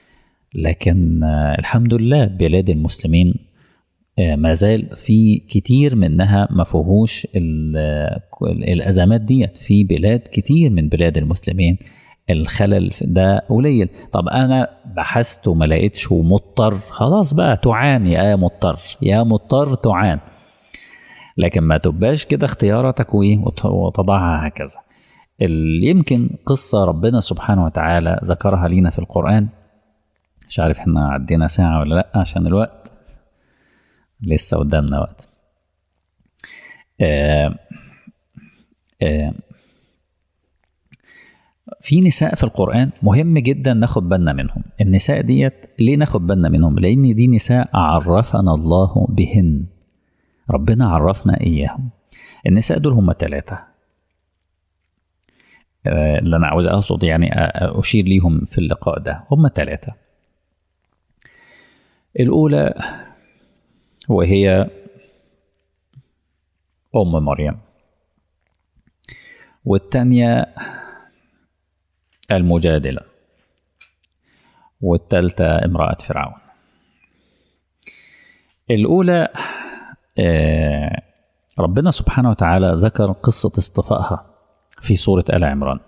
A: لكن الحمد لله بلاد المسلمين ما زال في كتير منها ما فيهوش الازمات ديت في بلاد كتير من بلاد المسلمين الخلل ده قليل طب انا بحثت وما لقيتش ومضطر خلاص بقى تعاني يا مضطر يا مضطر تعان لكن ما تبقاش كده اختياراتك وايه وتضعها هكذا يمكن قصة ربنا سبحانه وتعالى ذكرها لينا في القرآن مش عارف احنا عدينا ساعة ولا لأ عشان الوقت لسه قدامنا وقت آه آه في نساء في القرآن مهم جدا ناخد بالنا منهم النساء ديت ليه ناخد بالنا منهم لأن دي نساء عرفنا الله بهن ربنا عرفنا إياهم النساء دول هم ثلاثة اللي أنا عاوز أقصد يعني أشير ليهم في اللقاء ده هم ثلاثة الأولى وهي أم مريم والتانية المجادلة والتالتة امرأة فرعون الأولى آه، ربنا سبحانه وتعالى ذكر قصة اصطفائها في سورة آل عمران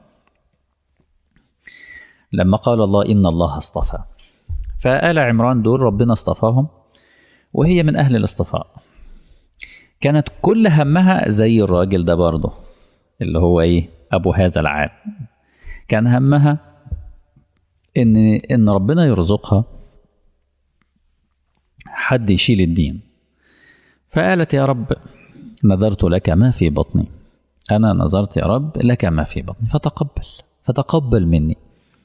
A: لما قال الله إن الله اصطفى فآل عمران دول ربنا اصطفاهم وهي من أهل الاصطفاء كانت كل همها زي الراجل ده برضه اللي هو إيه أبو هذا العام كان همها إن إن ربنا يرزقها حد يشيل الدين فقالت يا رب نذرت لك ما في بطني أنا نذرت يا رب لك ما في بطني فتقبل فتقبل مني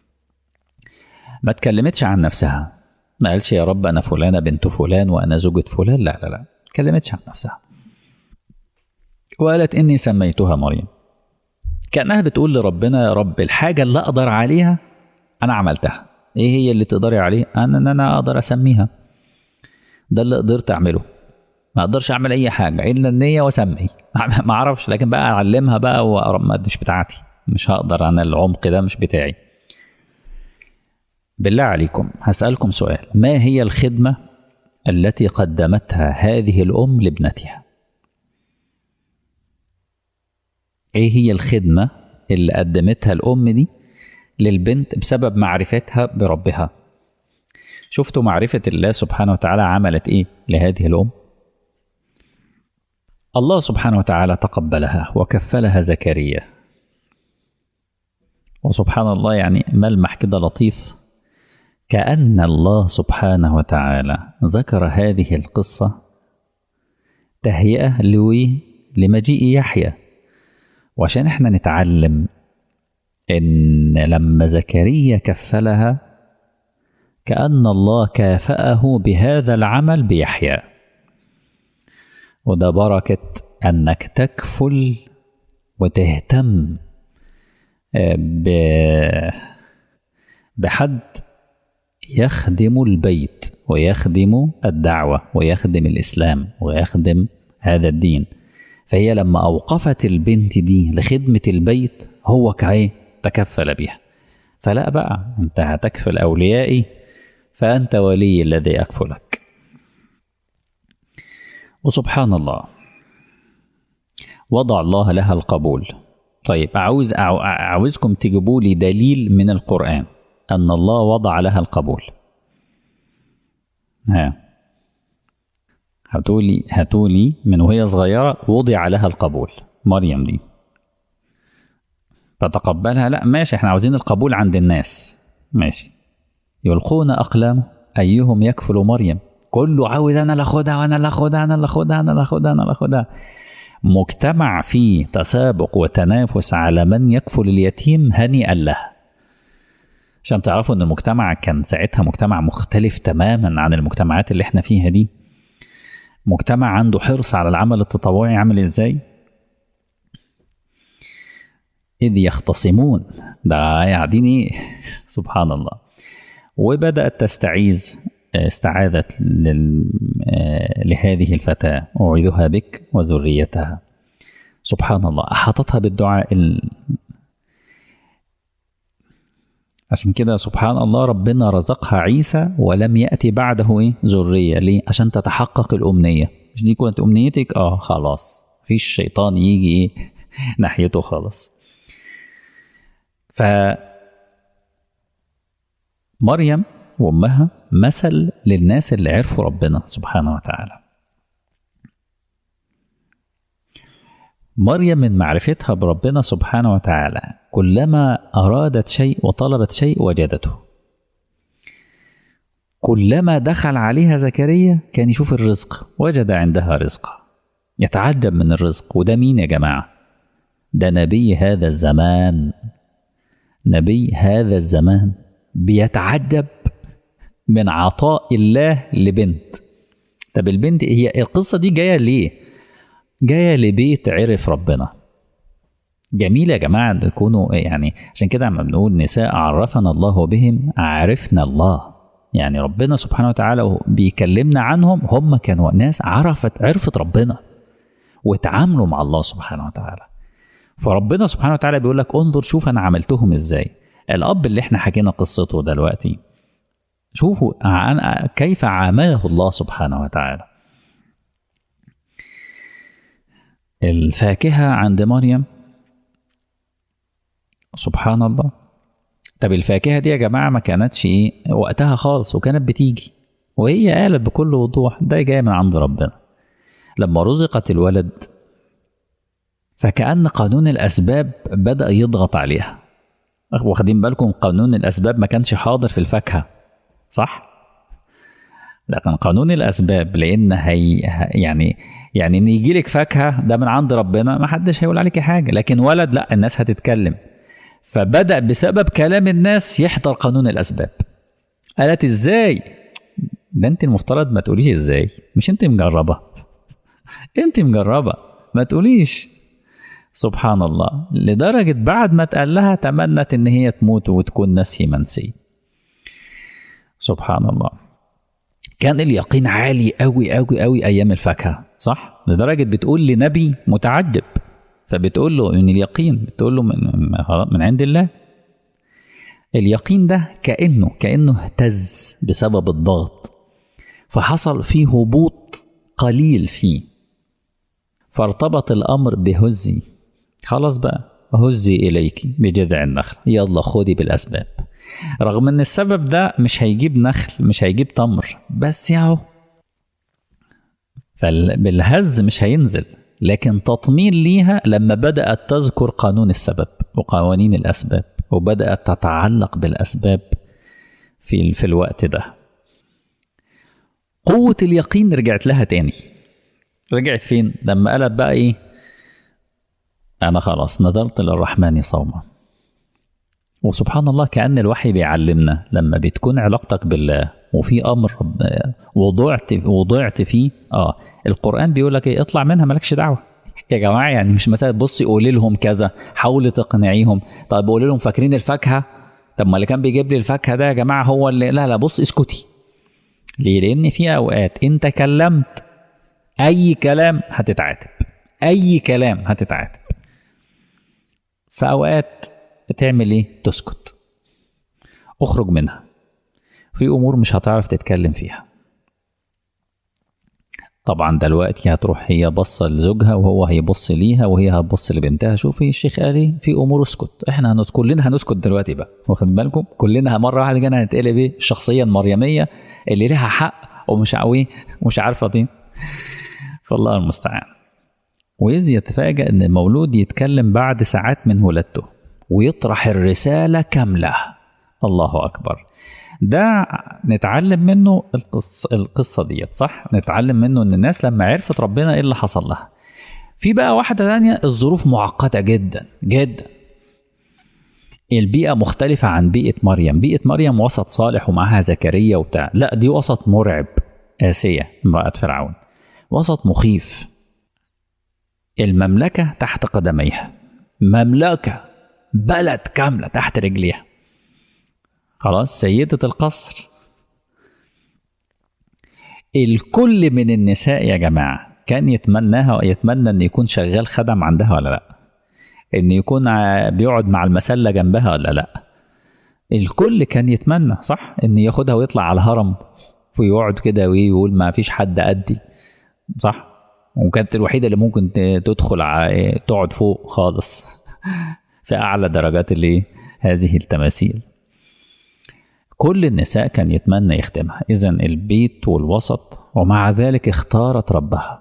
A: ما اتكلمتش عن نفسها ما قالش يا رب أنا فلانة بنت فلان وأنا زوجة فلان لا لا لا اتكلمتش عن نفسها وقالت إني سميتها مريم كأنها بتقول لربنا يا رب الحاجة اللي أقدر عليها أنا عملتها إيه هي اللي تقدري عليه أنا إن أنا أقدر أسميها ده اللي قدرت أعمله ما اقدرش اعمل اي حاجه الا النيه واسمي ما اعرفش لكن بقى اعلمها بقى و... مش بتاعتي مش هقدر انا العمق ده مش بتاعي بالله عليكم هسالكم سؤال ما هي الخدمه التي قدمتها هذه الام لابنتها ايه هي الخدمه اللي قدمتها الام دي للبنت بسبب معرفتها بربها شفتوا معرفه الله سبحانه وتعالى عملت ايه لهذه الام الله سبحانه وتعالى تقبلها وكفلها زكريا وسبحان الله يعني ملمح كده لطيف كأن الله سبحانه وتعالى ذكر هذه القصة تهيئة لوي لمجيء يحيى وعشان احنا نتعلم ان لما زكريا كفلها كأن الله كافأه بهذا العمل بيحيى وده بركة أنك تكفل وتهتم ب... بحد يخدم البيت ويخدم الدعوة ويخدم الإسلام ويخدم هذا الدين فهي لما أوقفت البنت دي لخدمة البيت هو كايه تكفل بها فلا بقى أنت هتكفل أوليائي فأنت ولي الذي أكفلك وسبحان الله وضع الله لها القبول طيب عاوز عاوزكم تجيبوا لي دليل من القرآن أن الله وضع لها القبول ها هاتولي هاتولي من وهي صغيرة وضع لها القبول مريم دي فتقبلها لا ماشي احنا عاوزين القبول عند الناس ماشي يلقون أقلام أيهم يكفل مريم كله عاوز انا اللي اخدها وانا اللي اخدها انا اللي اخدها انا اللي اخدها انا اللي اخدها مجتمع فيه تسابق وتنافس على من يكفل اليتيم هنيئا له عشان تعرفوا ان المجتمع كان ساعتها مجتمع مختلف تماما عن المجتمعات اللي احنا فيها دي مجتمع عنده حرص على العمل التطوعي عامل ازاي اذ يختصمون ده قاعدين ايه سبحان الله وبدات تستعيذ استعاذت لهذه الفتاة أعيذها بك وذريتها سبحان الله أحاطتها بالدعاء ال... عشان كده سبحان الله ربنا رزقها عيسى ولم يأتي بعده إيه ذرية ليه عشان تتحقق الأمنية مش دي كانت أمنيتك آه خلاص مفيش شيطان يجي إيه ناحيته خالص ف مريم وامها مثل للناس اللي عرفوا ربنا سبحانه وتعالى مريم من معرفتها بربنا سبحانه وتعالى كلما ارادت شيء وطلبت شيء وجدته كلما دخل عليها زكريا كان يشوف الرزق وجد عندها رزقا يتعجب من الرزق وده مين يا جماعه ده نبي هذا الزمان نبي هذا الزمان بيتعجب من عطاء الله لبنت طب البنت هي القصة دي جاية ليه جاية لبيت عرف ربنا جميل يا جماعة تكونوا يعني عشان كده عم بنقول نساء عرفنا الله بهم عرفنا الله يعني ربنا سبحانه وتعالى بيكلمنا عنهم هم كانوا ناس عرفت عرفت ربنا وتعاملوا مع الله سبحانه وتعالى فربنا سبحانه وتعالى بيقول لك انظر شوف انا عملتهم ازاي الاب اللي احنا حكينا قصته دلوقتي شوفوا كيف عامله الله سبحانه وتعالى الفاكهة عند مريم سبحان الله طب الفاكهة دي يا جماعة ما كانتش ايه وقتها خالص وكانت بتيجي وهي قالت بكل وضوح ده جاي من عند ربنا لما رزقت الولد فكأن قانون الأسباب بدأ يضغط عليها واخدين بالكم قانون الأسباب ما كانش حاضر في الفاكهة صح؟ لكن قانون الأسباب لأن هي يعني يعني إن يجي لك فاكهة ده من عند ربنا ما حدش هيقول عليك حاجة لكن ولد لا الناس هتتكلم فبدأ بسبب كلام الناس يحضر قانون الأسباب قالت إزاي؟ ده أنت المفترض ما تقوليش إزاي مش أنت مجربة أنت مجربة ما تقوليش سبحان الله لدرجة بعد ما اتقال لها تمنت إن هي تموت وتكون نسي منسي سبحان الله كان اليقين عالي قوي قوي قوي أيام الفاكهة صح؟ لدرجة بتقول لنبي متعجب فبتقول له ان اليقين بتقول له من, من عند الله اليقين ده كانه كانه اهتز بسبب الضغط فحصل فيه هبوط قليل فيه فارتبط الامر بهزي خلاص بقى هزي اليك بجذع النخل يلا خدي بالاسباب رغم ان السبب ده مش هيجيب نخل مش هيجيب تمر بس ياهو فبالهز مش هينزل لكن تطمين ليها لما بدأت تذكر قانون السبب وقوانين الأسباب وبدأت تتعلق بالأسباب في في الوقت ده قوة اليقين رجعت لها تاني رجعت فين لما قالت بقى ايه انا خلاص نذرت للرحمن صوما وسبحان الله كأن الوحي بيعلمنا لما بتكون علاقتك بالله وفي امر وضعت وضعت فيه اه القران بيقول لك ايه اطلع منها مالكش دعوه يا جماعه يعني مش مثلا بصي قولي لهم كذا حاولي تقنعيهم طب قولي لهم فاكرين الفاكهه طب ما اللي كان بيجيب لي الفاكهه ده يا جماعه هو اللي لا لا بص اسكتي ليه لان في اوقات انت كلمت اي كلام هتتعاتب اي كلام هتتعاتب في اوقات تعمل ايه تسكت اخرج منها في امور مش هتعرف تتكلم فيها طبعا دلوقتي هتروح هي بصه لزوجها وهو هيبص ليها وهي هتبص لبنتها شوفي الشيخ قال ايه في امور اسكت احنا هنسكت كلنا هنسكت دلوقتي بقى واخد بالكم كلنا مره واحده كده هنتقلب ايه الشخصيه المريميه اللي لها حق ومش عاوي مش عارفه دي فالله المستعان وإذ يتفاجأ إن المولود يتكلم بعد ساعات من ولادته ويطرح الرسالة كاملة الله أكبر ده نتعلم منه القصة, القصة ديت صح نتعلم منه ان الناس لما عرفت ربنا ايه اللي حصل لها في بقى واحدة تانية الظروف معقدة جدا جدا البيئة مختلفة عن بيئة مريم بيئة مريم وسط صالح ومعها زكريا وبتاع لا دي وسط مرعب آسية امرأة فرعون وسط مخيف المملكة تحت قدميها مملكة بلد كاملة تحت رجليها خلاص سيدة القصر الكل من النساء يا جماعة كان يتمناها يتمنى ان يكون شغال خدم عندها ولا لا ان يكون بيقعد مع المسلة جنبها ولا لا الكل كان يتمنى صح ان ياخدها ويطلع على الهرم ويقعد كده ويقول ما فيش حد قدي صح وكانت الوحيدة اللي ممكن تدخل تقعد فوق خالص في أعلى درجات اللي هذه التماثيل كل النساء كان يتمنى يخدمها إذا البيت والوسط ومع ذلك اختارت ربها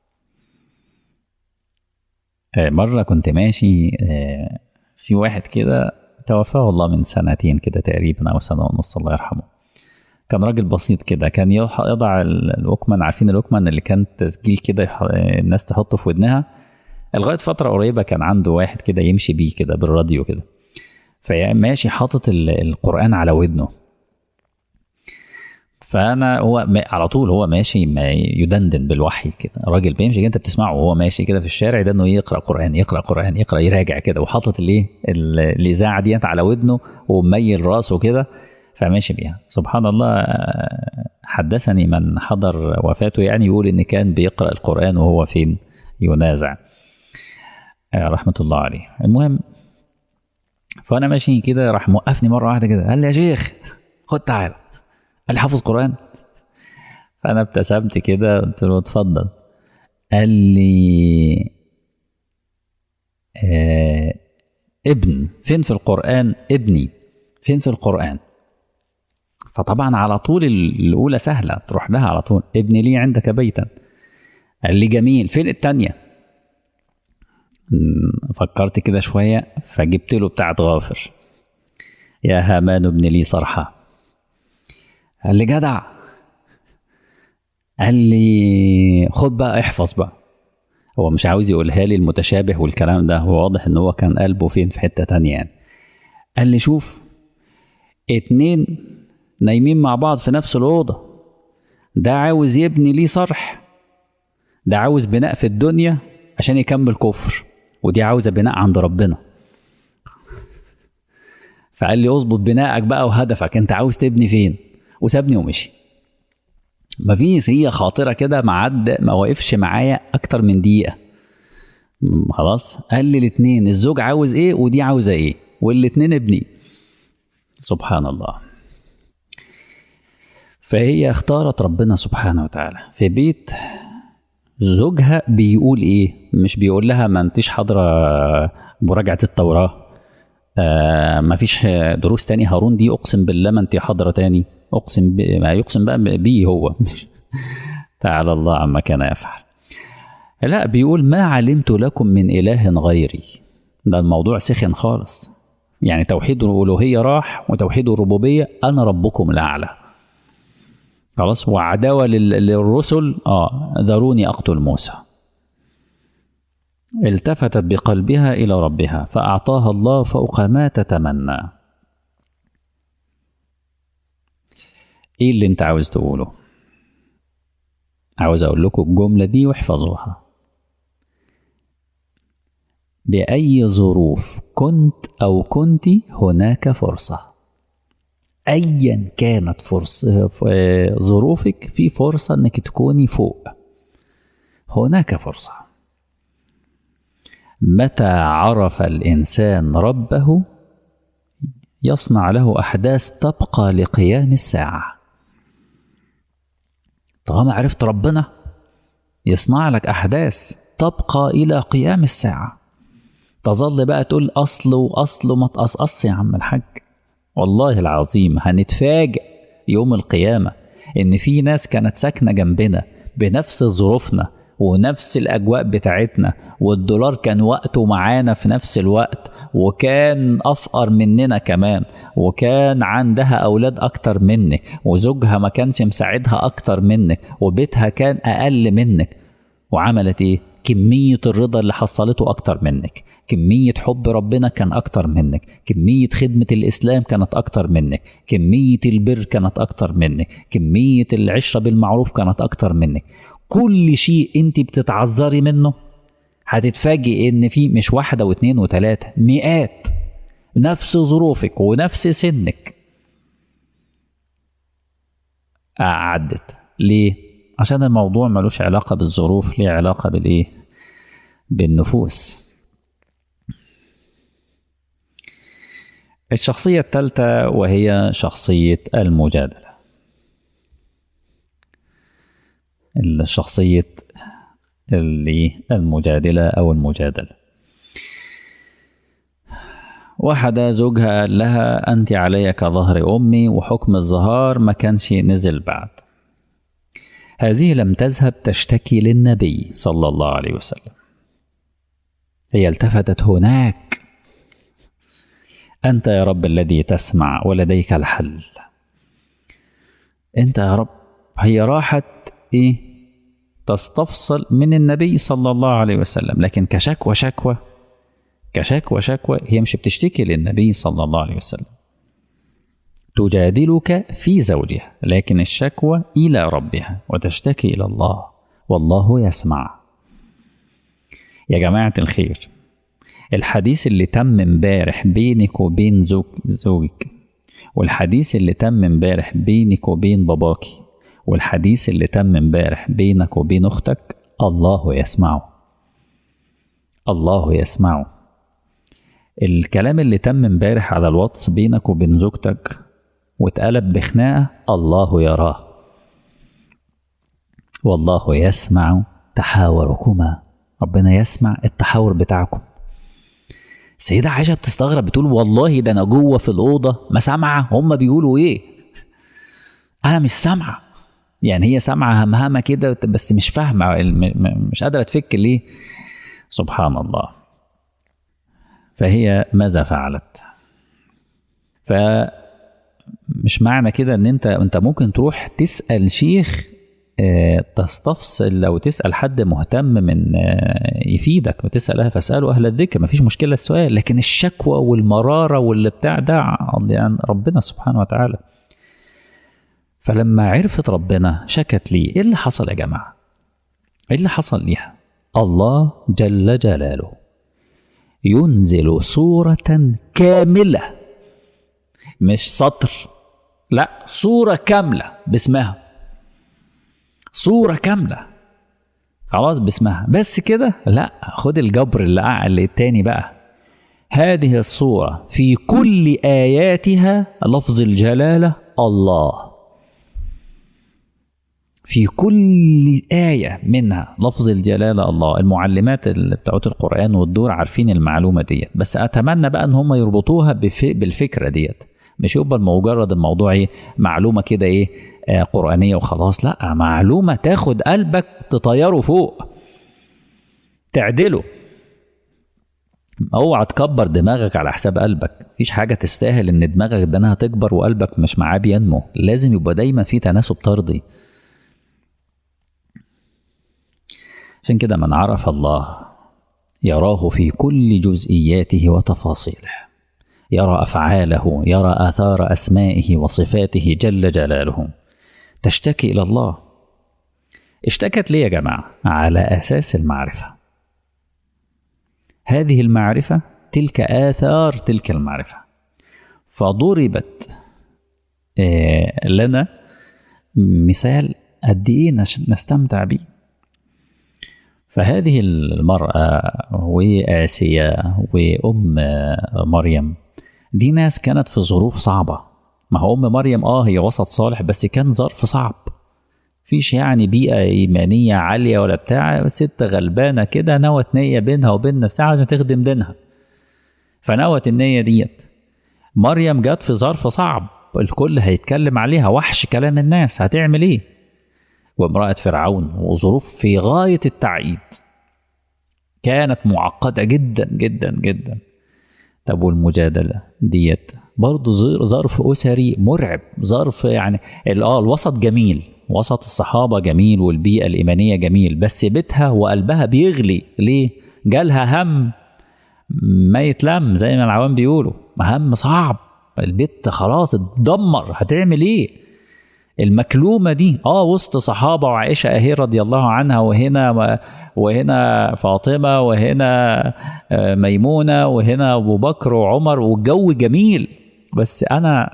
A: مرة كنت ماشي في واحد كده توفاه الله من سنتين كده تقريبا أو سنة ونص الله يرحمه كان راجل بسيط كده كان يضع الوكمان عارفين الوكمان اللي كان تسجيل كده الناس تحطه في ودنها لغايه فتره قريبه كان عنده واحد كده يمشي بيه كده بالراديو كده فماشي حاطط القران على ودنه فانا هو على طول هو ماشي ما يدندن بالوحي كده الراجل بيمشي انت بتسمعه وهو ماشي كده في الشارع ده انه يقرا قران يقرا قران يقرا يراجع كده وحاطط الايه الاذاعه ديت على ودنه ومميل راسه كده فماشي بيها سبحان الله حدثني من حضر وفاته يعني يقول ان كان بيقرا القران وهو فين ينازع آه، رحمة الله عليه المهم فأنا ماشي كده راح موقفني مرة واحدة كده قال لي يا شيخ خد تعالى قال لي حافظ قرآن فأنا ابتسمت كده قلت له اتفضل قال لي آه ابن فين في القرآن ابني فين في القرآن فطبعا على طول الأولى سهلة تروح لها على طول ابني لي عندك بيتا قال لي جميل فين التانية مم، فكرت كده شوية فجبت له بتاعت غافر يا هامان ابن لي صرحة قال لي جدع قال لي خد بقى احفظ بقى هو مش عاوز يقولها لي المتشابه والكلام ده هو واضح ان هو كان قلبه فين في حتة تانية يعني قال لي شوف اتنين نايمين مع بعض في نفس الأوضة ده عاوز يبني ليه صرح ده عاوز بناء في الدنيا عشان يكمل كفر ودي عاوزة بناء عند ربنا فقال لي اظبط بنائك بقى وهدفك انت عاوز تبني فين وسابني ومشي مفيش هي خاطرة كده معد ما وقفش معايا أكتر من دقيقة م- خلاص قال لي الاتنين الزوج عاوز ايه ودي عاوزة ايه والاتنين ابني سبحان الله فهي اختارت ربنا سبحانه وتعالى في بيت زوجها بيقول ايه مش بيقول لها ما انتش حاضره مراجعه التوراه آه ما فيش دروس تاني هارون دي اقسم بالله ما انت حاضره تاني اقسم ب... ما يقسم بقى بيه هو مش تعالى الله عما كان يفعل لا بيقول ما علمت لكم من اله غيري ده الموضوع سخن خالص يعني توحيد الالوهيه راح وتوحيد الربوبيه انا ربكم الاعلى خلاص وعداوه لل- للرسل اه ذروني اقتل موسى التفتت بقلبها الى ربها فاعطاها الله فوق ما تتمنى ايه اللي انت عاوز تقوله عاوز اقول لكم الجمله دي واحفظوها باي ظروف كنت او كنت هناك فرصه ايا كانت فرصه ف- ظروفك في فرصه انك تكوني فوق هناك فرصه متى عرف الانسان ربه يصنع له احداث تبقى لقيام الساعه طالما عرفت ربنا يصنع لك احداث تبقى الى قيام الساعه تظل بقى تقول اصل واصل وما تقصقص يا عم الحاج والله العظيم هنتفاجئ يوم القيامة إن في ناس كانت ساكنة جنبنا بنفس ظروفنا ونفس الأجواء بتاعتنا والدولار كان وقته معانا في نفس الوقت وكان أفقر مننا كمان وكان عندها أولاد أكتر منك وزوجها ما كانش مساعدها أكتر منك وبيتها كان أقل منك وعملت إيه؟ كمية الرضا اللي حصلته أكتر منك كمية حب ربنا كان أكتر منك كمية خدمة الإسلام كانت أكتر منك كمية البر كانت أكتر منك كمية العشرة بالمعروف كانت أكتر منك كل شيء أنت بتتعذري منه هتتفاجئ إن في مش واحدة واثنين وثلاثة مئات نفس ظروفك ونفس سنك عدت ليه؟ عشان الموضوع ملوش علاقة بالظروف ليه علاقة بالإيه؟ بالنفوس الشخصية الثالثة وهي شخصية المجادلة الشخصية اللي المجادلة أو المجادلة واحدة زوجها قال لها أنت علي كظهر أمي وحكم الظهار ما كانش نزل بعد هذه لم تذهب تشتكي للنبي صلى الله عليه وسلم هي التفتت هناك أنت يا رب الذي تسمع ولديك الحل أنت يا رب هي راحت إيه تستفصل من النبي صلى الله عليه وسلم لكن كشكوى شكوى كشكوى شكوى هي مش بتشتكي للنبي صلى الله عليه وسلم تجادلك في زوجها لكن الشكوى إلى ربها وتشتكي إلى الله والله يسمع يا جماعة الخير الحديث اللي تم امبارح بينك وبين زوج زوجك والحديث اللي تم امبارح بينك وبين باباكي والحديث اللي تم امبارح بينك وبين اختك الله يسمعه الله يسمعه الكلام اللي تم امبارح على الواتس بينك وبين زوجتك واتقلب بخناقة الله يراه والله يسمع تحاوركما ربنا يسمع التحاور بتاعكم السيدة عائشة بتستغرب بتقول والله ده أنا جوه في الأوضة ما سامعة هما بيقولوا إيه أنا مش سامعة يعني هي سامعة همهمة كده بس مش فاهمة مش قادرة تفك ليه سبحان الله فهي ماذا فعلت فمش معنى كده ان انت انت ممكن تروح تسال شيخ تستفصل او تسال حد مهتم من يفيدك وتسال فاسالوا اهل الذكر مفيش مشكله السؤال لكن الشكوى والمراره واللي بتاع ده يعني ربنا سبحانه وتعالى فلما عرفت ربنا شكت لي ايه اللي حصل يا جماعه ايه اللي حصل ليها الله جل جلاله ينزل صورة كاملة مش سطر لا صورة كاملة باسمها صورة كاملة خلاص باسمها بس كده لا خد الجبر اللي اللي التاني بقى هذه الصورة في كل آياتها لفظ الجلالة الله في كل آية منها لفظ الجلالة الله المعلمات اللي بتوعت القرآن والدور عارفين المعلومة ديت بس أتمنى بقى إن هم يربطوها بالفكرة ديت مش يبقى مجرد الموضوع ايه معلومة كده ايه آه قرآنية وخلاص لا معلومة تاخد قلبك تطيره فوق تعدله اوعى تكبر دماغك على حساب قلبك مفيش حاجة تستاهل ان دماغك ده انها تكبر وقلبك مش معاه بينمو لازم يبقى دايما في تناسب طردي عشان كده من عرف الله يراه في كل جزئياته وتفاصيله يرى افعاله يرى اثار اسمائه وصفاته جل جلاله تشتكي الى الله اشتكت ليه يا جماعه على اساس المعرفه هذه المعرفه تلك اثار تلك المعرفه فضربت لنا مثال قد ايه نستمتع بيه فهذه المرأة وآسيا وأم مريم دي ناس كانت في ظروف صعبة ما هو أم مريم آه هي وسط صالح بس كان ظرف صعب فيش يعني بيئة إيمانية عالية ولا بتاع ست غلبانة كده نوت نية بينها وبين نفسها عشان تخدم دينها فنوت النية ديت مريم جت في ظرف صعب الكل هيتكلم عليها وحش كلام الناس هتعمل ايه وامرأة فرعون وظروف في غاية التعقيد كانت معقدة جدا جدا جدا طب والمجادلة ديت برضه ظرف أسري مرعب ظرف يعني اه الوسط جميل وسط الصحابة جميل والبيئة الإيمانية جميل بس بيتها وقلبها بيغلي ليه؟ جالها هم ما يتلم زي ما العوام بيقولوا هم صعب البيت خلاص اتدمر هتعمل ايه؟ المكلومة دي اه وسط صحابة وعائشة اهي رضي الله عنها وهنا وهنا فاطمة وهنا ميمونة وهنا أبو بكر وعمر والجو جميل بس أنا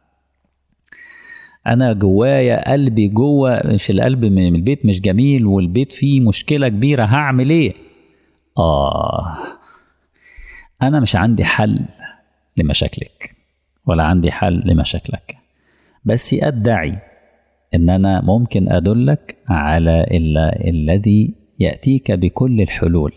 A: أنا جوايا قلبي جوه مش القلب من البيت مش جميل والبيت فيه مشكلة كبيرة هعمل إيه؟ آه أنا مش عندي حل لمشاكلك ولا عندي حل لمشاكلك بس أدعي ان انا ممكن ادلك على الذي ياتيك بكل الحلول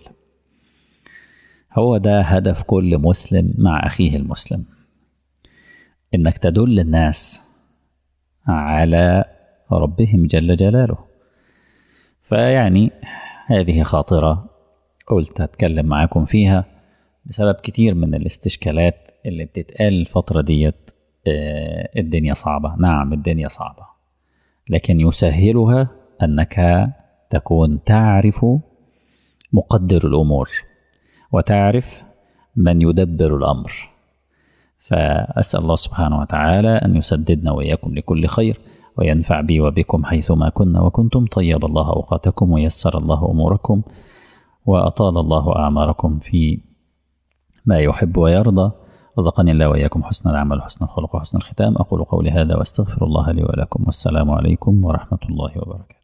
A: هو ده هدف كل مسلم مع اخيه المسلم انك تدل الناس على ربهم جل جلاله فيعني هذه خاطره قلت هتكلم معاكم فيها بسبب كتير من الاستشكالات اللي بتتقال الفتره ديت الدنيا صعبه نعم الدنيا صعبه لكن يسهلها انك تكون تعرف مقدر الامور وتعرف من يدبر الامر فاسال الله سبحانه وتعالى ان يسددنا واياكم لكل خير وينفع بي وبكم حيثما كنا وكنتم طيب الله اوقاتكم ويسر الله اموركم واطال الله اعماركم في ما يحب ويرضى رزقني الله وإياكم حسن العمل وحسن الخلق وحسن الختام أقول قولي هذا وأستغفر الله لي ولكم والسلام عليكم ورحمة الله وبركاته